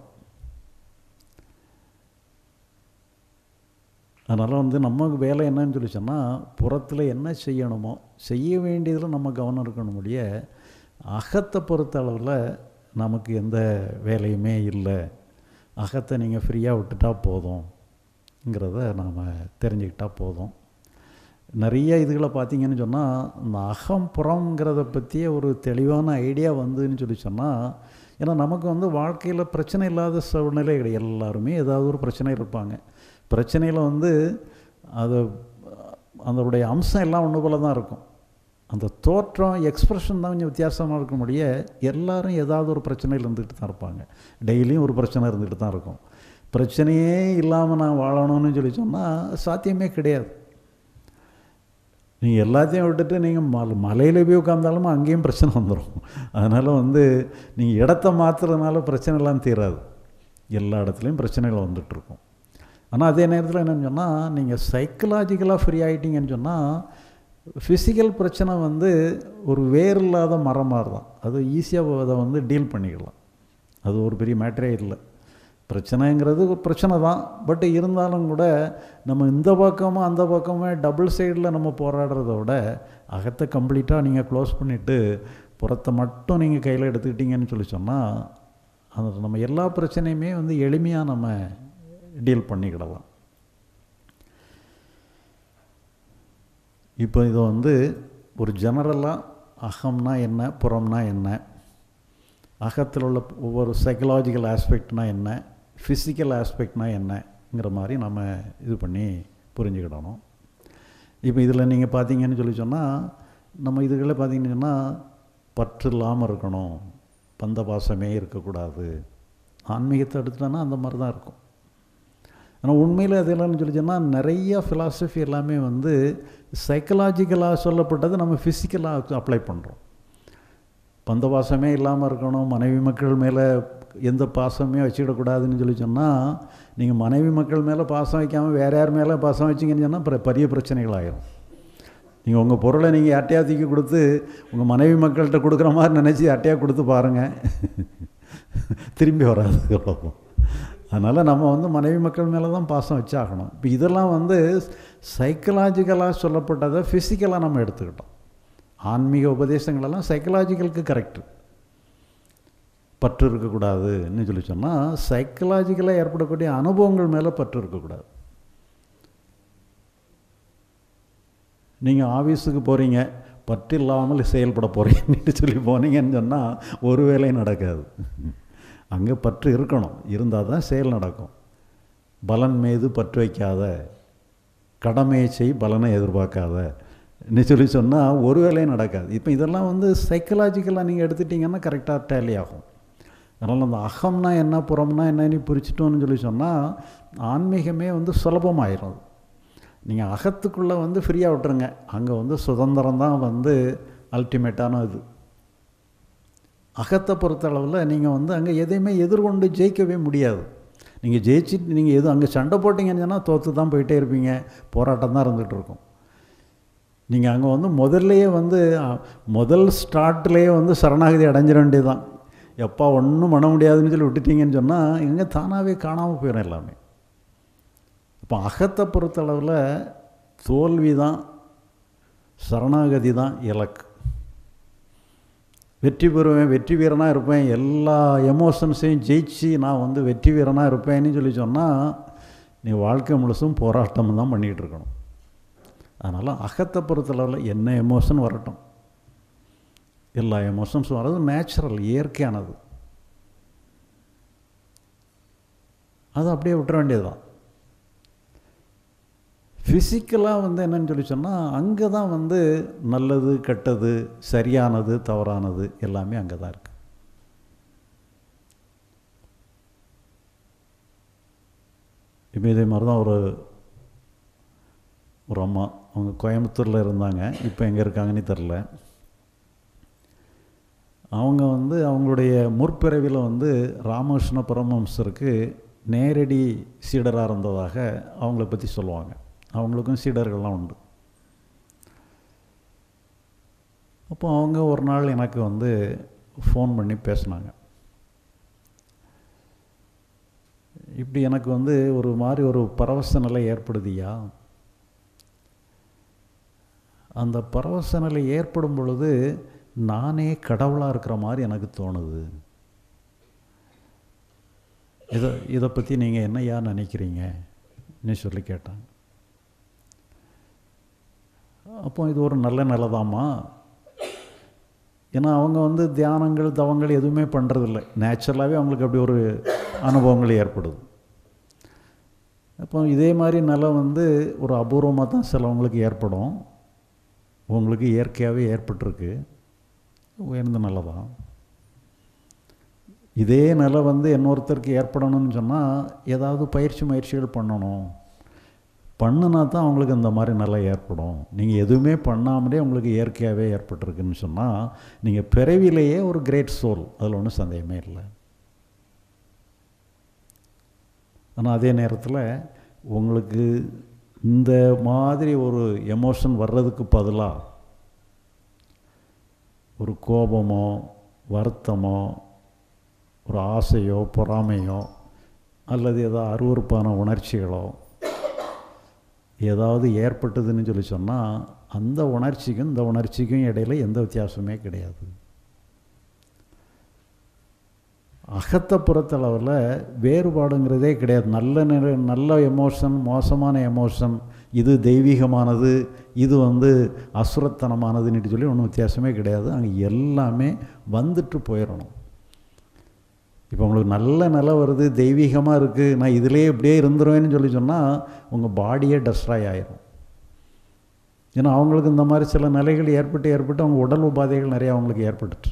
அதனால் வந்து நமக்கு வேலை என்னன்னு சொல்லி சொன்னால் புறத்தில் என்ன செய்யணுமோ செய்ய வேண்டியதில் நம்ம கவனம் இருக்கணும் முடிய அகத்தை பொறுத்த அளவில் நமக்கு எந்த வேலையுமே இல்லை அகத்தை நீங்கள் ஃப்ரீயாக விட்டுட்டா போதும்ங்கிறத நாம் தெரிஞ்சுக்கிட்டால் போதும் நிறைய இதுகளை பார்த்தீங்கன்னு சொன்னால் இந்த அகம் புறங்கிறத பற்றிய ஒரு தெளிவான ஐடியா வந்துன்னு சொல்லி சொன்னால் ஏன்னா நமக்கு வந்து வாழ்க்கையில் பிரச்சனை இல்லாத சூழ்நிலை கிடையாது எல்லாருமே ஏதாவது ஒரு பிரச்சனை இருப்பாங்க பிரச்சனையில் வந்து அது அதனுடைய அம்சம் எல்லாம் ஒன்று போல தான் இருக்கும் அந்த தோற்றம் எக்ஸ்ப்ரெஷன் தான் கொஞ்சம் வித்தியாசமாக இருக்க முடிய எல்லாரும் ஏதாவது ஒரு பிரச்சனையில் இருந்துகிட்டு தான் இருப்பாங்க டெய்லியும் ஒரு பிரச்சனை இருந்துகிட்டு தான் இருக்கும் பிரச்சனையே இல்லாமல் நான் வாழணும்னு சொல்லி சொன்னால் சாத்தியமே கிடையாது நீங்கள் எல்லாத்தையும் விட்டுட்டு நீங்கள் மல மலையில் போய் உட்காந்தாலும் அங்கேயும் பிரச்சனை வந்துடும் அதனால் வந்து நீங்கள் இடத்த மாற்றுறதுனால பிரச்சனைலாம் தீராது எல்லா இடத்துலையும் பிரச்சனைகள் வந்துட்டுருக்கும் ஆனால் அதே நேரத்தில் என்னென்னு சொன்னால் நீங்கள் சைக்கலாஜிக்கலாக ஃப்ரீ ஆகிட்டீங்கன்னு சொன்னால் ஃபிசிக்கல் பிரச்சனை வந்து ஒரு வேர் இல்லாத மரம் மாதிரி தான் அது ஈஸியாக அதை வந்து டீல் பண்ணிக்கலாம் அது ஒரு பெரிய மேட்டரே இல்லை பிரச்சனைங்கிறது ஒரு பிரச்சனை தான் பட் இருந்தாலும் கூட நம்ம இந்த பக்கமும் அந்த பக்கமே டபுள் சைடில் நம்ம போராடுறத விட அகத்தை கம்ப்ளீட்டாக நீங்கள் க்ளோஸ் பண்ணிவிட்டு புறத்தை மட்டும் நீங்கள் கையில் எடுத்துக்கிட்டீங்கன்னு சொல்லி சொன்னால் அது நம்ம எல்லா பிரச்சனையுமே வந்து எளிமையாக நம்ம டீல் பண்ணிக்கிடலாம் இப்போ இதை வந்து ஒரு ஜெனரலாக அகம்னா என்ன புறம்னா என்ன அகத்தில் உள்ள ஒவ்வொரு சைக்கலாஜிக்கல் ஆஸ்பெக்ட்னா என்ன ஃபிசிக்கல் ஆஸ்பெக்ட்னா என்னங்கிற மாதிரி நம்ம இது பண்ணி புரிஞ்சுக்கிடணும் இப்போ இதில் நீங்கள் பார்த்தீங்கன்னு சொல்லி சொன்னால் நம்ம இதுகளில் பார்த்தீங்கன்னு சொன்னால் பற்று இல்லாமல் இருக்கணும் பந்த பாசமே இருக்கக்கூடாது ஆன்மீகத்தை எடுத்துட்டோன்னா அந்த மாதிரி தான் இருக்கும் ஆனால் உண்மையில் அது என்னன்னு சொல்லி சொன்னால் நிறைய ஃபிலாசபி எல்லாமே வந்து சைக்கலாஜிக்கலாக சொல்லப்பட்டது நம்ம ஃபிசிக்கலாக அப்ளை பண்ணுறோம் பந்த பாசமே இல்லாமல் இருக்கணும் மனைவி மக்கள் மேலே எந்த பாசமே வச்சுக்கிடக்கூடாதுன்னு சொல்லி சொன்னால் நீங்கள் மனைவி மக்கள் மேலே பாசம் வைக்காமல் வேறு யார் மேலே பாசம் வச்சிங்கன்னு சொன்னால் அப்புறம் பெரிய பிரச்சனைகள் ஆயிரும் நீங்கள் உங்கள் பொருளை நீங்கள் யார்ட்டையா தூக்கி கொடுத்து உங்கள் மனைவி மக்கள்கிட்ட கொடுக்குற மாதிரி நினச்சி யார்ட்டையா கொடுத்து பாருங்கள் திரும்பி வராது அவ்வளோ அதனால் நம்ம வந்து மனைவி மக்கள் மேலே தான் பாசம் வச்சாகணும் இப்போ இதெல்லாம் வந்து சைக்கலாஜிக்கலாக சொல்லப்பட்டதை ஃபிசிக்கலாக நம்ம எடுத்துக்கிட்டோம் ஆன்மீக உபதேசங்களெல்லாம் சைக்கலாஜிக்கலுக்கு கரெக்டு பற்று இருக்கக்கூடாதுன்னு சொல்லி சொன்னால் சைக்கலாஜிக்கலாக ஏற்படக்கூடிய அனுபவங்கள் மேலே பற்று இருக்கக்கூடாது நீங்கள் ஆஃபீஸுக்கு போகிறீங்க பற்று இல்லாமல் செயல்பட போகிறீங்கன்னு சொல்லி போனீங்கன்னு சொன்னால் ஒரு வேலையும் நடக்காது அங்கே பற்று இருக்கணும் இருந்தால் தான் செயல் நடக்கும் பலன் மீது பற்று வைக்காத கடமையை செய் பலனை எதிர்பார்க்காத நீ சொல்லி சொன்னால் ஒரு வேலையும் நடக்காது இப்போ இதெல்லாம் வந்து சைக்கலாஜிக்கலாக நீங்கள் எடுத்துட்டிங்கன்னா கரெக்டாக டேலி ஆகும் அதனால் அந்த அகம்னா என்ன புறம்னா என்னன்னு பிரிச்சிட்டோன்னு சொல்லி சொன்னால் ஆன்மீகமே வந்து சுலபமாயிரும் அது நீங்கள் அகத்துக்குள்ளே வந்து ஃப்ரீயாக விட்டுருங்க அங்கே வந்து சுதந்திரம் தான் வந்து அல்டிமேட்டான இது அகத்தை பொறுத்தளவில் நீங்கள் வந்து அங்கே எதையுமே எதிர்கொண்டு ஜெயிக்கவே முடியாது நீங்கள் ஜெயிச்சுட்டு நீங்கள் எதுவும் அங்கே சண்டை போட்டிங்கன்னு சொன்னால் தோற்று தான் போயிட்டே இருப்பீங்க போராட்டம் தான் இருந்துகிட்டு இருக்கும் நீங்கள் அங்கே வந்து முதல்லையே வந்து முதல் ஸ்டார்ட்லேயே வந்து சரணாகதி அடைஞ்சிட வேண்டியதுதான் எப்பா ஒன்றும் பண்ண முடியாதுன்னு சொல்லி விட்டுட்டீங்கன்னு சொன்னால் எங்கே தானாகவே காணாமல் போயிடும் எல்லாமே இப்போ அகத்தை பொறுத்தளவில் தோல்வி தான் சரணாகதி தான் இலக்கு வெற்றி பெறுவேன் வெற்றி வீரனாக இருப்பேன் எல்லா எமோஷன்ஸையும் ஜெயிச்சு நான் வந்து வெற்றி வீரனாக இருப்பேன்னு சொல்லி சொன்னால் நீ வாழ்க்கை முழுசும் போராட்டம் தான் பண்ணிகிட்டு இருக்கணும் அதனால் அகத்தை பொறுத்தளவில் என்ன எமோஷன் வரட்டும் எல்லா எமோஷன்ஸும் வர்றது நேச்சுரல் இயற்கையானது அதை அப்படியே விட்டுற வேண்டியதுதான் ஃபிசிக்கலாக வந்து என்னன்னு சொல்லி சொன்னால் அங்கே தான் வந்து நல்லது கெட்டது சரியானது தவறானது எல்லாமே அங்கே தான் இருக்குது இப்போ இதே மாதிரி தான் ஒரு ஒரு அம்மா அவங்க கோயம்புத்தூரில் இருந்தாங்க இப்போ எங்கே இருக்காங்கன்னு தெரில அவங்க வந்து அவங்களுடைய முற்பிறவியில் வந்து ராமகிருஷ்ண பரமஹம்சருக்கு நேரடி சீடராக இருந்ததாக அவங்கள பற்றி சொல்லுவாங்க அவங்களுக்கும் சீடர்கள்லாம் உண்டு அப்போ அவங்க ஒரு நாள் எனக்கு வந்து ஃபோன் பண்ணி பேசினாங்க இப்படி எனக்கு வந்து ஒரு மாதிரி ஒரு பரவச நிலை ஏற்படுதியா அந்த பரவச நிலை ஏற்படும் பொழுது நானே கடவுளாக இருக்கிற மாதிரி எனக்கு தோணுது இதை இதை பற்றி நீங்கள் என்னையா நினைக்கிறீங்கன்னு சொல்லி கேட்டாங்க அப்போ இது ஒரு நல்ல நிலைதாம்மா ஏன்னா அவங்க வந்து தியானங்கள் தவங்கள் எதுவுமே பண்ணுறதில்ல நேச்சுரலாகவே அவங்களுக்கு அப்படி ஒரு அனுபவங்கள் ஏற்படுது அப்போ இதே மாதிரி நிலை வந்து ஒரு அபூர்வமாக தான் சிலவங்களுக்கு ஏற்படும் உங்களுக்கு இயற்கையாகவே ஏற்பட்டிருக்கு உயர்ந்த நிலை தான் இதே நிலை வந்து இன்னொருத்தருக்கு ஏற்படணும்னு சொன்னால் ஏதாவது பயிற்சி முயற்சிகள் பண்ணணும் பண்ணுனா தான் அவங்களுக்கு இந்த மாதிரி நிலை ஏற்படும் நீங்கள் எதுவுமே பண்ணாமலே உங்களுக்கு இயற்கையாகவே ஏற்பட்டிருக்குன்னு சொன்னால் நீங்கள் பிறவிலேயே ஒரு கிரேட் சோல் அதில் ஒன்றும் சந்தேகமே இல்லை ஆனால் அதே நேரத்தில் உங்களுக்கு இந்த மாதிரி ஒரு எமோஷன் வர்றதுக்கு பதிலாக ஒரு கோபமோ வருத்தமோ ஒரு ஆசையோ பொறாமையோ அல்லது ஏதோ அருவறுப்பான உணர்ச்சிகளோ ஏதாவது ஏற்பட்டதுன்னு சொல்லி சொன்னால் அந்த உணர்ச்சிக்கும் இந்த உணர்ச்சிக்கும் இடையில் எந்த வித்தியாசமே கிடையாது அகத்தை பொறுத்தளவில் வேறுபாடுங்கிறதே கிடையாது நல்ல நிலை நல்ல எமோஷன் மோசமான எமோஷன் இது தெய்வீகமானது இது வந்து அசுரத்தனமானதுன்னு சொல்லி ஒன்றும் வித்தியாசமே கிடையாது அங்கே எல்லாமே வந்துட்டு போயிடணும் இப்போ உங்களுக்கு நல்ல நிலை வருது தெய்வீகமாக இருக்குது நான் இதிலே இப்படியே இருந்துருவேன்னு சொல்லி சொன்னால் உங்கள் பாடியே டஸ்ட்ராய் ஆயிரும் ஏன்னா அவங்களுக்கு இந்த மாதிரி சில நிலைகள் ஏற்பட்டு ஏற்பட்டு அவங்க உடல் உபாதைகள் நிறையா அவங்களுக்கு ஏற்பட்டுச்சு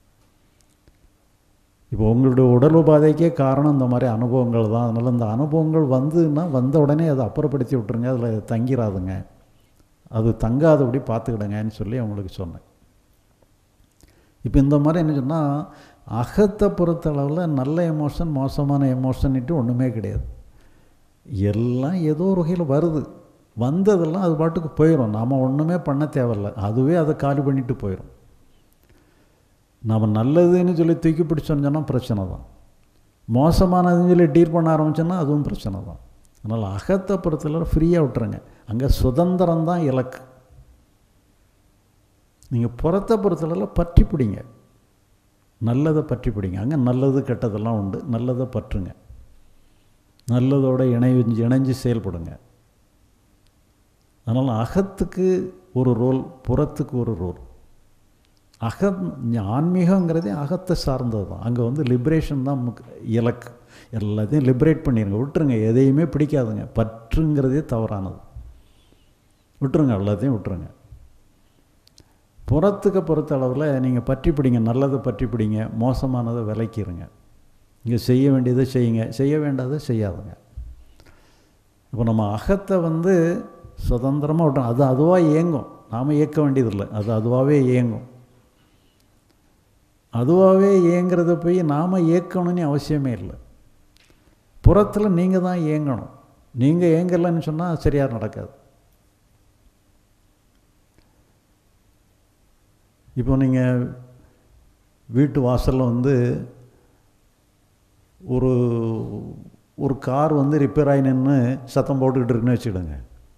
இப்போ உங்களுடைய உடல் உபாதைக்கே காரணம் இந்த மாதிரி அனுபவங்கள் தான் அதனால் இந்த அனுபவங்கள் வந்துன்னா வந்த உடனே அதை அப்புறப்படுத்தி விட்டுருங்க அதில் தங்கிராதுங்க அது தங்காதபடி பார்த்துக்கிடுங்கன்னு சொல்லி அவங்களுக்கு சொன்னேன் இப்போ இந்த மாதிரி என்ன சொன்னால் அகத்தை பொறுத்தளவில் நல்ல எமோஷன் மோசமான எமோஷன்ட்டு ஒன்றுமே கிடையாது எல்லாம் ஏதோ ஒரு வகையில் வருது வந்ததெல்லாம் அது பாட்டுக்கு போயிடும் நாம் ஒன்றுமே பண்ண தேவையில்ல அதுவே அதை காலி பண்ணிட்டு போயிடும் நாம் நல்லதுன்னு சொல்லி தூக்கி பிடிச்சோன்னு சொன்னால் பிரச்சனை தான் மோசமானதுன்னு சொல்லி டீல் பண்ண ஆரம்பிச்சோன்னா அதுவும் பிரச்சனை தான் அதனால் அகத்தை பொறுத்தளவு ஃப்ரீயாக விட்டுருங்க அங்கே சுதந்திரம் தான் இலக்கு நீங்கள் புறத்தை பொறுத்தளவில் பற்றி பிடிங்க நல்லதை பற்றி பிடிங்க அங்கே நல்லது கெட்டதெல்லாம் உண்டு நல்லதை பற்றுங்க நல்லதோட இணைஞ்சு இணைஞ்சு செயல்படுங்க அதனால் அகத்துக்கு ஒரு ரோல் புறத்துக்கு ஒரு ரோல் அக ஆன்மீகங்கிறதே அகத்தை சார்ந்தது தான் அங்கே வந்து லிபரேஷன் தான் முக் இலக்கு எல்லாத்தையும் லிபரேட் பண்ணிடுங்க விட்டுருங்க எதையுமே பிடிக்காதுங்க பற்றுங்கிறதே தவறானது விட்டுருங்க எல்லாத்தையும் விட்டுருங்க புறத்துக்கு பொறுத்த அளவில் நீங்கள் பற்றி பிடிங்க நல்லதை பற்றி பிடிங்க மோசமானதை விலைக்கிருங்க இங்கே செய்ய வேண்டியதை செய்யுங்க செய்ய வேண்டாதை செய்யாதுங்க இப்போ நம்ம அகத்தை வந்து சுதந்திரமாக விட்டோம் அது அதுவாக இயங்கும் நாம் இயக்க வேண்டியதில்லை அது அதுவாகவே இயங்கும் அதுவாகவே இயங்கிறத போய் நாம் இயக்கணும்னு அவசியமே இல்லை புறத்தில் நீங்கள் தான் இயங்கணும் நீங்கள் இயங்கலைன்னு சொன்னால் சரியாக நடக்காது இப்போ நீங்கள் வீட்டு வாசலில் வந்து ஒரு ஒரு கார் வந்து ரிப்பேர் ஆகி நின்று சத்தம் போட்டுக்கிட்டு இருக்குன்னு வச்சுக்கிடுங்க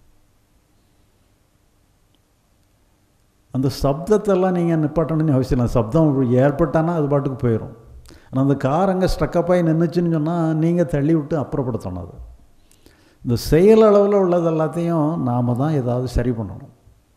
அந்த சப்தத்தெல்லாம் நீங்கள் நிப்பாட்டணும்னு அவசியம் இல்லை சப்தம் ஏற்பட்டானா அது பாட்டுக்கு போயிடும் ஆனால் அந்த கார் அங்கே ஸ்ட்ரக்கப்பாகி நின்றுச்சுன்னு சொன்னால் நீங்கள் தள்ளி விட்டு அப்புறப்படுத்தணும் அது இந்த செயல் அளவில் உள்ளது எல்லாத்தையும் நாம் தான் ஏதாவது சரி பண்ணணும்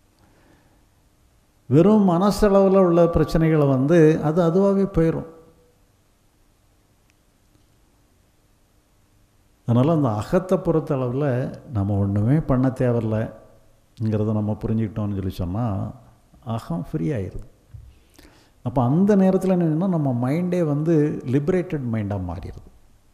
வெறும் மனசளவில் உள்ள பிரச்சனைகளை வந்து அது அதுவாகவே போயிடும் அதனால் அந்த அகத்தை பொறுத்த அளவில் நம்ம ஒன்றுமே பண்ண தேவையில்லைங்கிறத நம்ம புரிஞ்சுக்கிட்டோம்னு சொல்லி சொன்னால் அகம் ஃப்ரீ ஆயிடுது அப்போ அந்த நேரத்தில் என்னன்னா நம்ம மைண்டே வந்து லிபரேட்டட் மைண்டாக மாறிடுது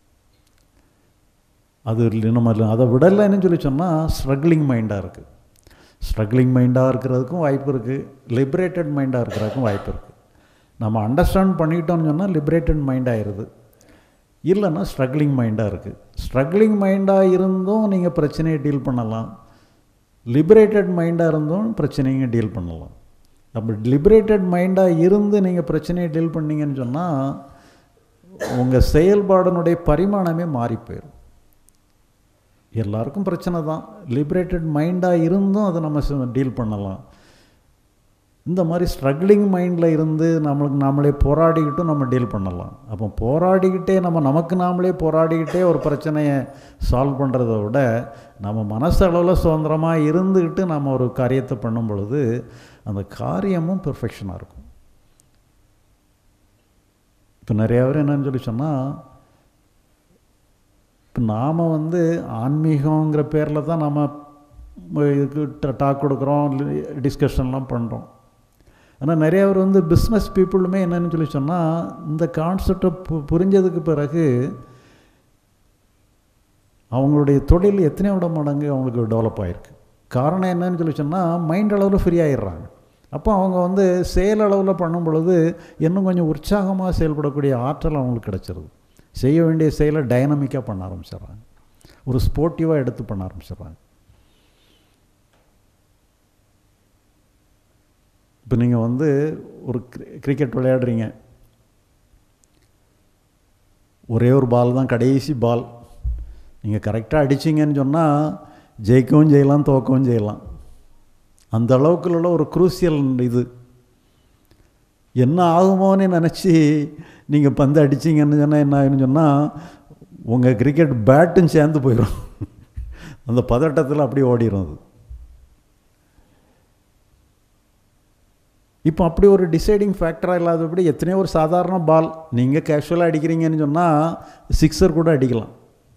அது இல்ல- நம்ம அதை விடலைன்னு சொல்லி சொன்னால் ஸ்ட்ரகிளிங் மைண்டாக இருக்குது ஸ்ட்ரகிளிங் மைண்டாக இருக்கிறதுக்கும் வாய்ப்பு இருக்குது லிபரேட்டட் மைண்டாக இருக்கிறதுக்கும் வாய்ப்பு இருக்குது நம்ம அண்டர்ஸ்டாண்ட் பண்ணிக்கிட்டோம்னு சொன்னால் லிபரேட்டட் மைண்ட் ஆயிடுது இல்லைன்னா ஸ்ட்ரகிளிங் மைண்டாக இருக்குது ஸ்ட்ரகிளிங் மைண்டாக இருந்தும் நீங்கள் பிரச்சனையை டீல் பண்ணலாம் லிபரேட்டட் மைண்டாக இருந்தும் பிரச்சனைங்க டீல் பண்ணலாம் அப்போ லிபரேட்டட் மைண்டாக இருந்து நீங்கள் பிரச்சனையை டீல் பண்ணீங்கன்னு சொன்னால் உங்கள் செயல்பாடனுடைய பரிமாணமே மாறி போயிடும் எல்லாருக்கும் பிரச்சனை தான் லிபரேட்டட் மைண்டாக இருந்தும் அதை நம்ம டீல் பண்ணலாம் இந்த மாதிரி ஸ்ட்ரகிளிங் மைண்டில் இருந்து நம்மளுக்கு நாமளே போராடிக்கிட்டும் நம்ம டீல் பண்ணலாம் அப்போ போராடிக்கிட்டே நம்ம நமக்கு நாமளே போராடிக்கிட்டே ஒரு பிரச்சனையை சால்வ் பண்ணுறத விட நம்ம மனசளவில் சுதந்திரமாக இருந்துக்கிட்டு நம்ம ஒரு காரியத்தை பண்ணும் பொழுது அந்த காரியமும் பெர்ஃபெக்ஷனாக இருக்கும் இப்போ நிறைய பேர் என்னன்னு சொல்லி சொன்னால் இப்போ நாம் வந்து ஆன்மீகங்கிற பேரில் தான் நம்ம இதுக்கு டாக் கொடுக்குறோம் டிஸ்கஷன்லாம் பண்ணுறோம் ஆனால் நிறைய பேர் வந்து பிஸ்னஸ் பீப்புளுமே என்னன்னு சொல்லி சொன்னால் இந்த கான்செப்டை பு புரிஞ்சதுக்கு பிறகு அவங்களுடைய தொழில் எத்தனையோ விட மடங்கு அவங்களுக்கு டெவலப் ஆகிருக்கு காரணம் என்னன்னு சொல்லி சொன்னால் மைண்ட் அளவில் ஃப்ரீ ஆயிடுறாங்க அப்போ அவங்க வந்து செயல் அளவில் பண்ணும் பொழுது இன்னும் கொஞ்சம் உற்சாகமாக செயல்படக்கூடிய ஆற்றல் அவங்களுக்கு கிடச்சிருது செய்ய வேண்டிய செயலை டைனமிக்காக பண்ண ஆரம்பிச்சிடுறாங்க ஒரு ஸ்போர்ட்டிவாக எடுத்து பண்ண ஆரம்பிச்சிடுறாங்க இப்போ நீங்கள் வந்து ஒரு கிரிக்கெட் விளையாடுறீங்க ஒரே ஒரு பால் தான் கடைசி பால் நீங்கள் கரெக்டாக அடிச்சிங்கன்னு சொன்னால் ஜெயிக்கவும் செய்யலாம் தோக்கவும் செய்யலாம் அந்த அளவுக்குள்ள ஒரு குரூசியல் இது என்ன ஆகுமோன்னு நினச்சி நீங்கள் பந்து அடிச்சிங்கன்னு சொன்னால் என்ன ஆகுன்னு சொன்னால் உங்கள் கிரிக்கெட் பேட்டும் சேர்ந்து போயிடும் அந்த பதட்டத்தில் அப்படியே ஓடிடும் அது இப்போ அப்படி ஒரு டிசைடிங் ஃபேக்டராக இல்லாதபடி எத்தனையோ ஒரு சாதாரண பால் நீங்கள் கேஷுவலாக அடிக்கிறீங்கன்னு சொன்னால் சிக்ஸர் கூட அடிக்கலாம்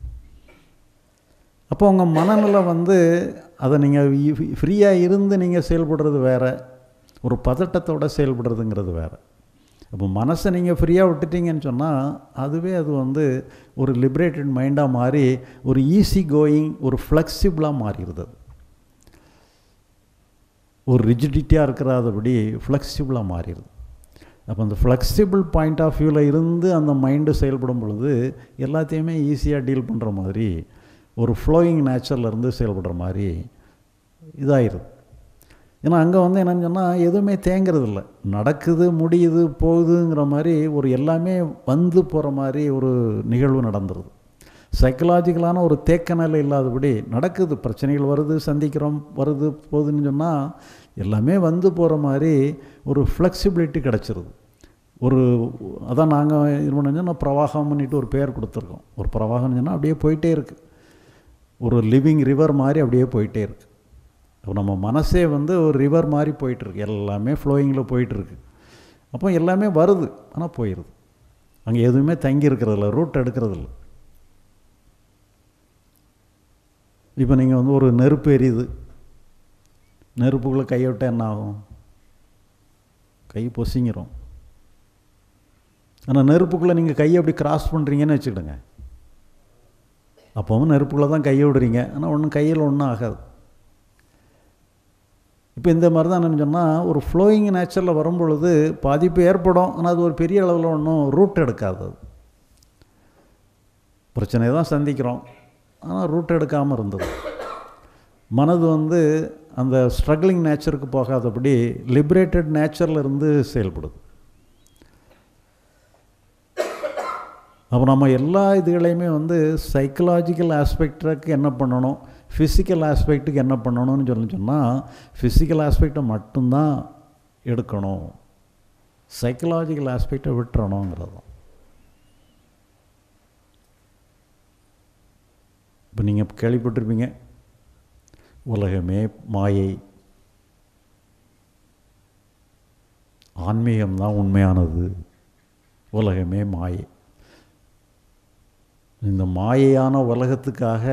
அப்போ உங்கள் மனநிலை வந்து அதை நீங்கள் ஃப்ரீயாக இருந்து நீங்கள் செயல்படுறது வேறு ஒரு பதட்டத்தோட செயல்படுறதுங்கிறது வேறு அப்போ மனசை நீங்கள் ஃப்ரீயாக விட்டுட்டீங்கன்னு சொன்னால் அதுவே அது வந்து ஒரு லிபரேட்டட் மைண்டாக மாறி ஒரு ஈஸி கோயிங் ஒரு ஃப்ளெக்சிபிளாக மாறிடுது அது ஒரு ரிஜிடிட்டியாக இருக்கிறாதபடி ஃப்ளெக்சிபிளாக மாறிடுது அப்போ அந்த ஃப்ளெக்சிபிள் பாயிண்ட் ஆஃப் வியூவில் இருந்து அந்த மைண்டு செயல்படும் பொழுது எல்லாத்தையுமே ஈஸியாக டீல் பண்ணுற மாதிரி ஒரு ஃப்ளோயிங் நேச்சர்லேருந்து செயல்படுற மாதிரி இதாகிருது ஏன்னா அங்கே வந்து என்னென்னு சொன்னால் எதுவுமே தேங்கிறது இல்லை நடக்குது முடியுது போகுதுங்கிற மாதிரி ஒரு எல்லாமே வந்து போகிற மாதிரி ஒரு நிகழ்வு நடந்துருது சைக்கலாஜிக்கலான ஒரு தேக்க நிலை இல்லாதபடி நடக்குது பிரச்சனைகள் வருது சந்திக்கிறோம் வருது போகுதுன்னு சொன்னால் எல்லாமே வந்து போகிற மாதிரி ஒரு ஃப்ளெக்சிபிலிட்டி கிடச்சிருது ஒரு அதான் நாங்கள் இது பண்ணோம்னா பிரவாகம் பண்ணிட்டு ஒரு பேர் கொடுத்துருக்கோம் ஒரு பிரவாகம்னு சொன்னால் அப்படியே போயிட்டே இருக்குது ஒரு லிவிங் ரிவர் மாதிரி அப்படியே போயிட்டே இருக்குது அப்போ நம்ம மனசே வந்து ஒரு ரிவர் மாதிரி போயிட்டுருக்கு எல்லாமே ஃப்ளோயிங்கில் போயிட்டுருக்கு அப்போ எல்லாமே வருது ஆனால் போயிடுது அங்கே எதுவுமே தங்கி இருக்கிறதில்ல ரூட் எடுக்கிறதில்ல இப்போ நீங்கள் வந்து ஒரு நெருப்பு எரியுது நெருப்புக்குள்ளே கையை விட்டால் என்ன ஆகும் கை பொசிங்கிறோம் ஆனால் நெருப்புக்குள்ளே நீங்கள் கையை அப்படி கிராஸ் பண்ணுறீங்கன்னு வச்சுக்கிடுங்க அப்போவும் நெருப்புக்குள்ளே தான் கையை விடுறீங்க ஆனால் ஒன்றும் கையில் ஒன்றும் ஆகாது இப்போ இந்த மாதிரி தான் என்னென்னு சொன்னால் ஒரு ஃப்ளோயிங் நேச்சரில் வரும்பொழுது பாதிப்பு ஏற்படும் ஆனால் அது ஒரு பெரிய அளவில் ஒன்றும் ரூட் எடுக்காது அது பிரச்சனையை தான் சந்திக்கிறோம் ஆனால் ரூட் எடுக்காமல் இருந்தது மனது வந்து அந்த ஸ்ட்ரகிளிங் நேச்சருக்கு போகாதபடி லிபரேட்டட் நேச்சரில் இருந்து செயல்படுது அப்போ நம்ம எல்லா இதுகளையுமே வந்து சைக்கலாஜிக்கல் ஆஸ்பெக்டுக்கு என்ன பண்ணணும் ஃபிசிக்கல் ஆஸ்பெக்ட்டுக்கு என்ன பண்ணணும்னு சொல்லி சொன்னால் ஃபிசிக்கல் ஆஸ்பெக்டை மட்டும்தான் எடுக்கணும் சைக்கலாஜிக்கல் ஆஸ்பெக்டை விட்டுறணுங்கிறது இப்போ நீங்கள் கேள்விப்பட்டிருப்பீங்க உலகமே மாயை ஆன்மீகம்தான் உண்மையானது உலகமே மாயை இந்த மாயையான உலகத்துக்காக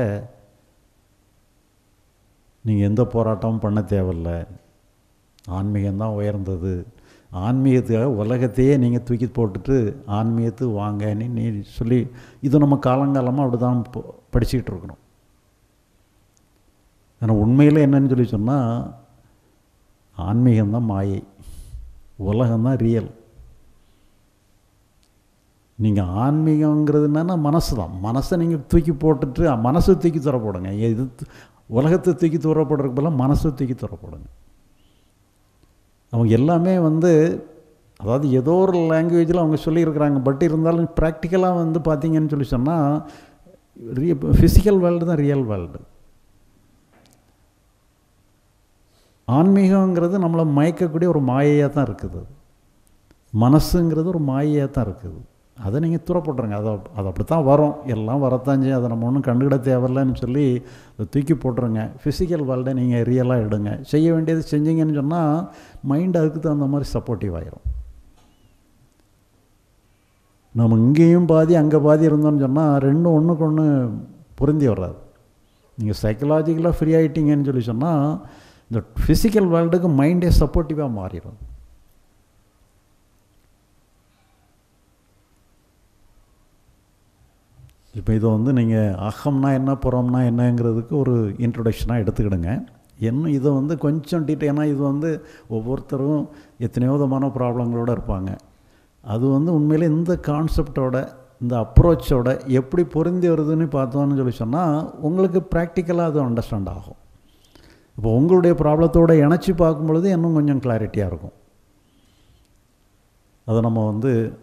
நீங்கள் எந்த போராட்டமும் பண்ண தேவையில்ல ஆன்மீகம்தான் உயர்ந்தது ஆன்மீகத்துக்காக உலகத்தையே நீங்கள் தூக்கி போட்டுட்டு ஆன்மீகத்துக்கு வாங்கன்னு நீ சொல்லி இது நம்ம காலங்காலமாக அப்படி தான் படிச்சுக்கிட்டு இருக்கிறோம் ஆனால் உண்மையில் என்னன்னு சொல்லி சொன்னால் ஆன்மீகம்தான் மாயை உலகம்தான் ரியல் நீங்கள் ஆன்மீகங்கிறது என்னன்னா மனசு தான் மனசை நீங்கள் தூக்கி போட்டுட்டு மனசை தூக்கி தூர போடுங்க இது உலகத்தை தூக்கி தூர போடுறதுக்கு பதிலாக மனசை தூக்கி தூர போடுங்க அவங்க எல்லாமே வந்து அதாவது ஏதோ ஒரு லாங்குவேஜில் அவங்க சொல்லியிருக்கிறாங்க பட் இருந்தாலும் ப்ராக்டிக்கலாக வந்து பார்த்தீங்கன்னு சொல்லி சொன்னால் ரிய ஃபிசிக்கல் வேர்ல்டு தான் ரியல் வேர்ல்டு ஆன்மீகங்கிறது நம்மளை மயக்கக்கூடிய ஒரு மாயையாக தான் இருக்குது மனசுங்கிறது ஒரு மாயையாக தான் இருக்குது அதை நீங்கள் தூரப்பட்டுருங்க அதை அது அப்படி தான் வரும் எல்லாம் வரத்தான் செய்யும் அதை நம்ம ஒன்றும் கண்டுக்கிட தேவையில்லைன்னு சொல்லி அதை தூக்கி போட்டுருங்க ஃபிசிக்கல் வேர்ல்டை நீங்கள் ரியலாக எடுங்க செய்ய வேண்டியது செஞ்சீங்கன்னு சொன்னால் மைண்ட் அதுக்கு தகுந்த மாதிரி சப்போர்ட்டிவ் ஆயிரும் நம்ம இங்கேயும் பாதி அங்கே பாதி இருந்தோம்னு சொன்னால் ரெண்டும் ஒன்றுக்கு ஒன்று பொருந்தி வராது நீங்கள் சைக்கலாஜிக்கலாக ஃப்ரீ ஆகிட்டீங்கன்னு சொல்லி சொன்னால் இந்த ஃபிசிக்கல் வேர்ல்டுக்கு மைண்டே சப்போர்ட்டிவாக மாறிடும் இப்போ இதை வந்து நீங்கள் அகம்னா என்ன புறம்னா என்னங்கிறதுக்கு ஒரு இன்ட்ரொடக்ஷனாக எடுத்துக்கிடுங்க இன்னும் இதை வந்து கொஞ்சம் டீட்டெயில் ஏன்னா இது வந்து ஒவ்வொருத்தரும் எத்தனையோ விதமான ப்ராப்ளங்களோடு இருப்பாங்க அது வந்து உண்மையிலே இந்த கான்செப்டோட இந்த அப்ரோச்சோட எப்படி பொருந்தி வருதுன்னு பார்த்தோன்னு சொல்லி சொன்னால் உங்களுக்கு ப்ராக்டிக்கலாக அது அண்டர்ஸ்டாண்ட் ஆகும் இப்போ உங்களுடைய ப்ராப்ளத்தோடு இணைச்சி பார்க்கும் பொழுது இன்னும் கொஞ்சம் கிளாரிட்டியாக இருக்கும் அதை நம்ம வந்து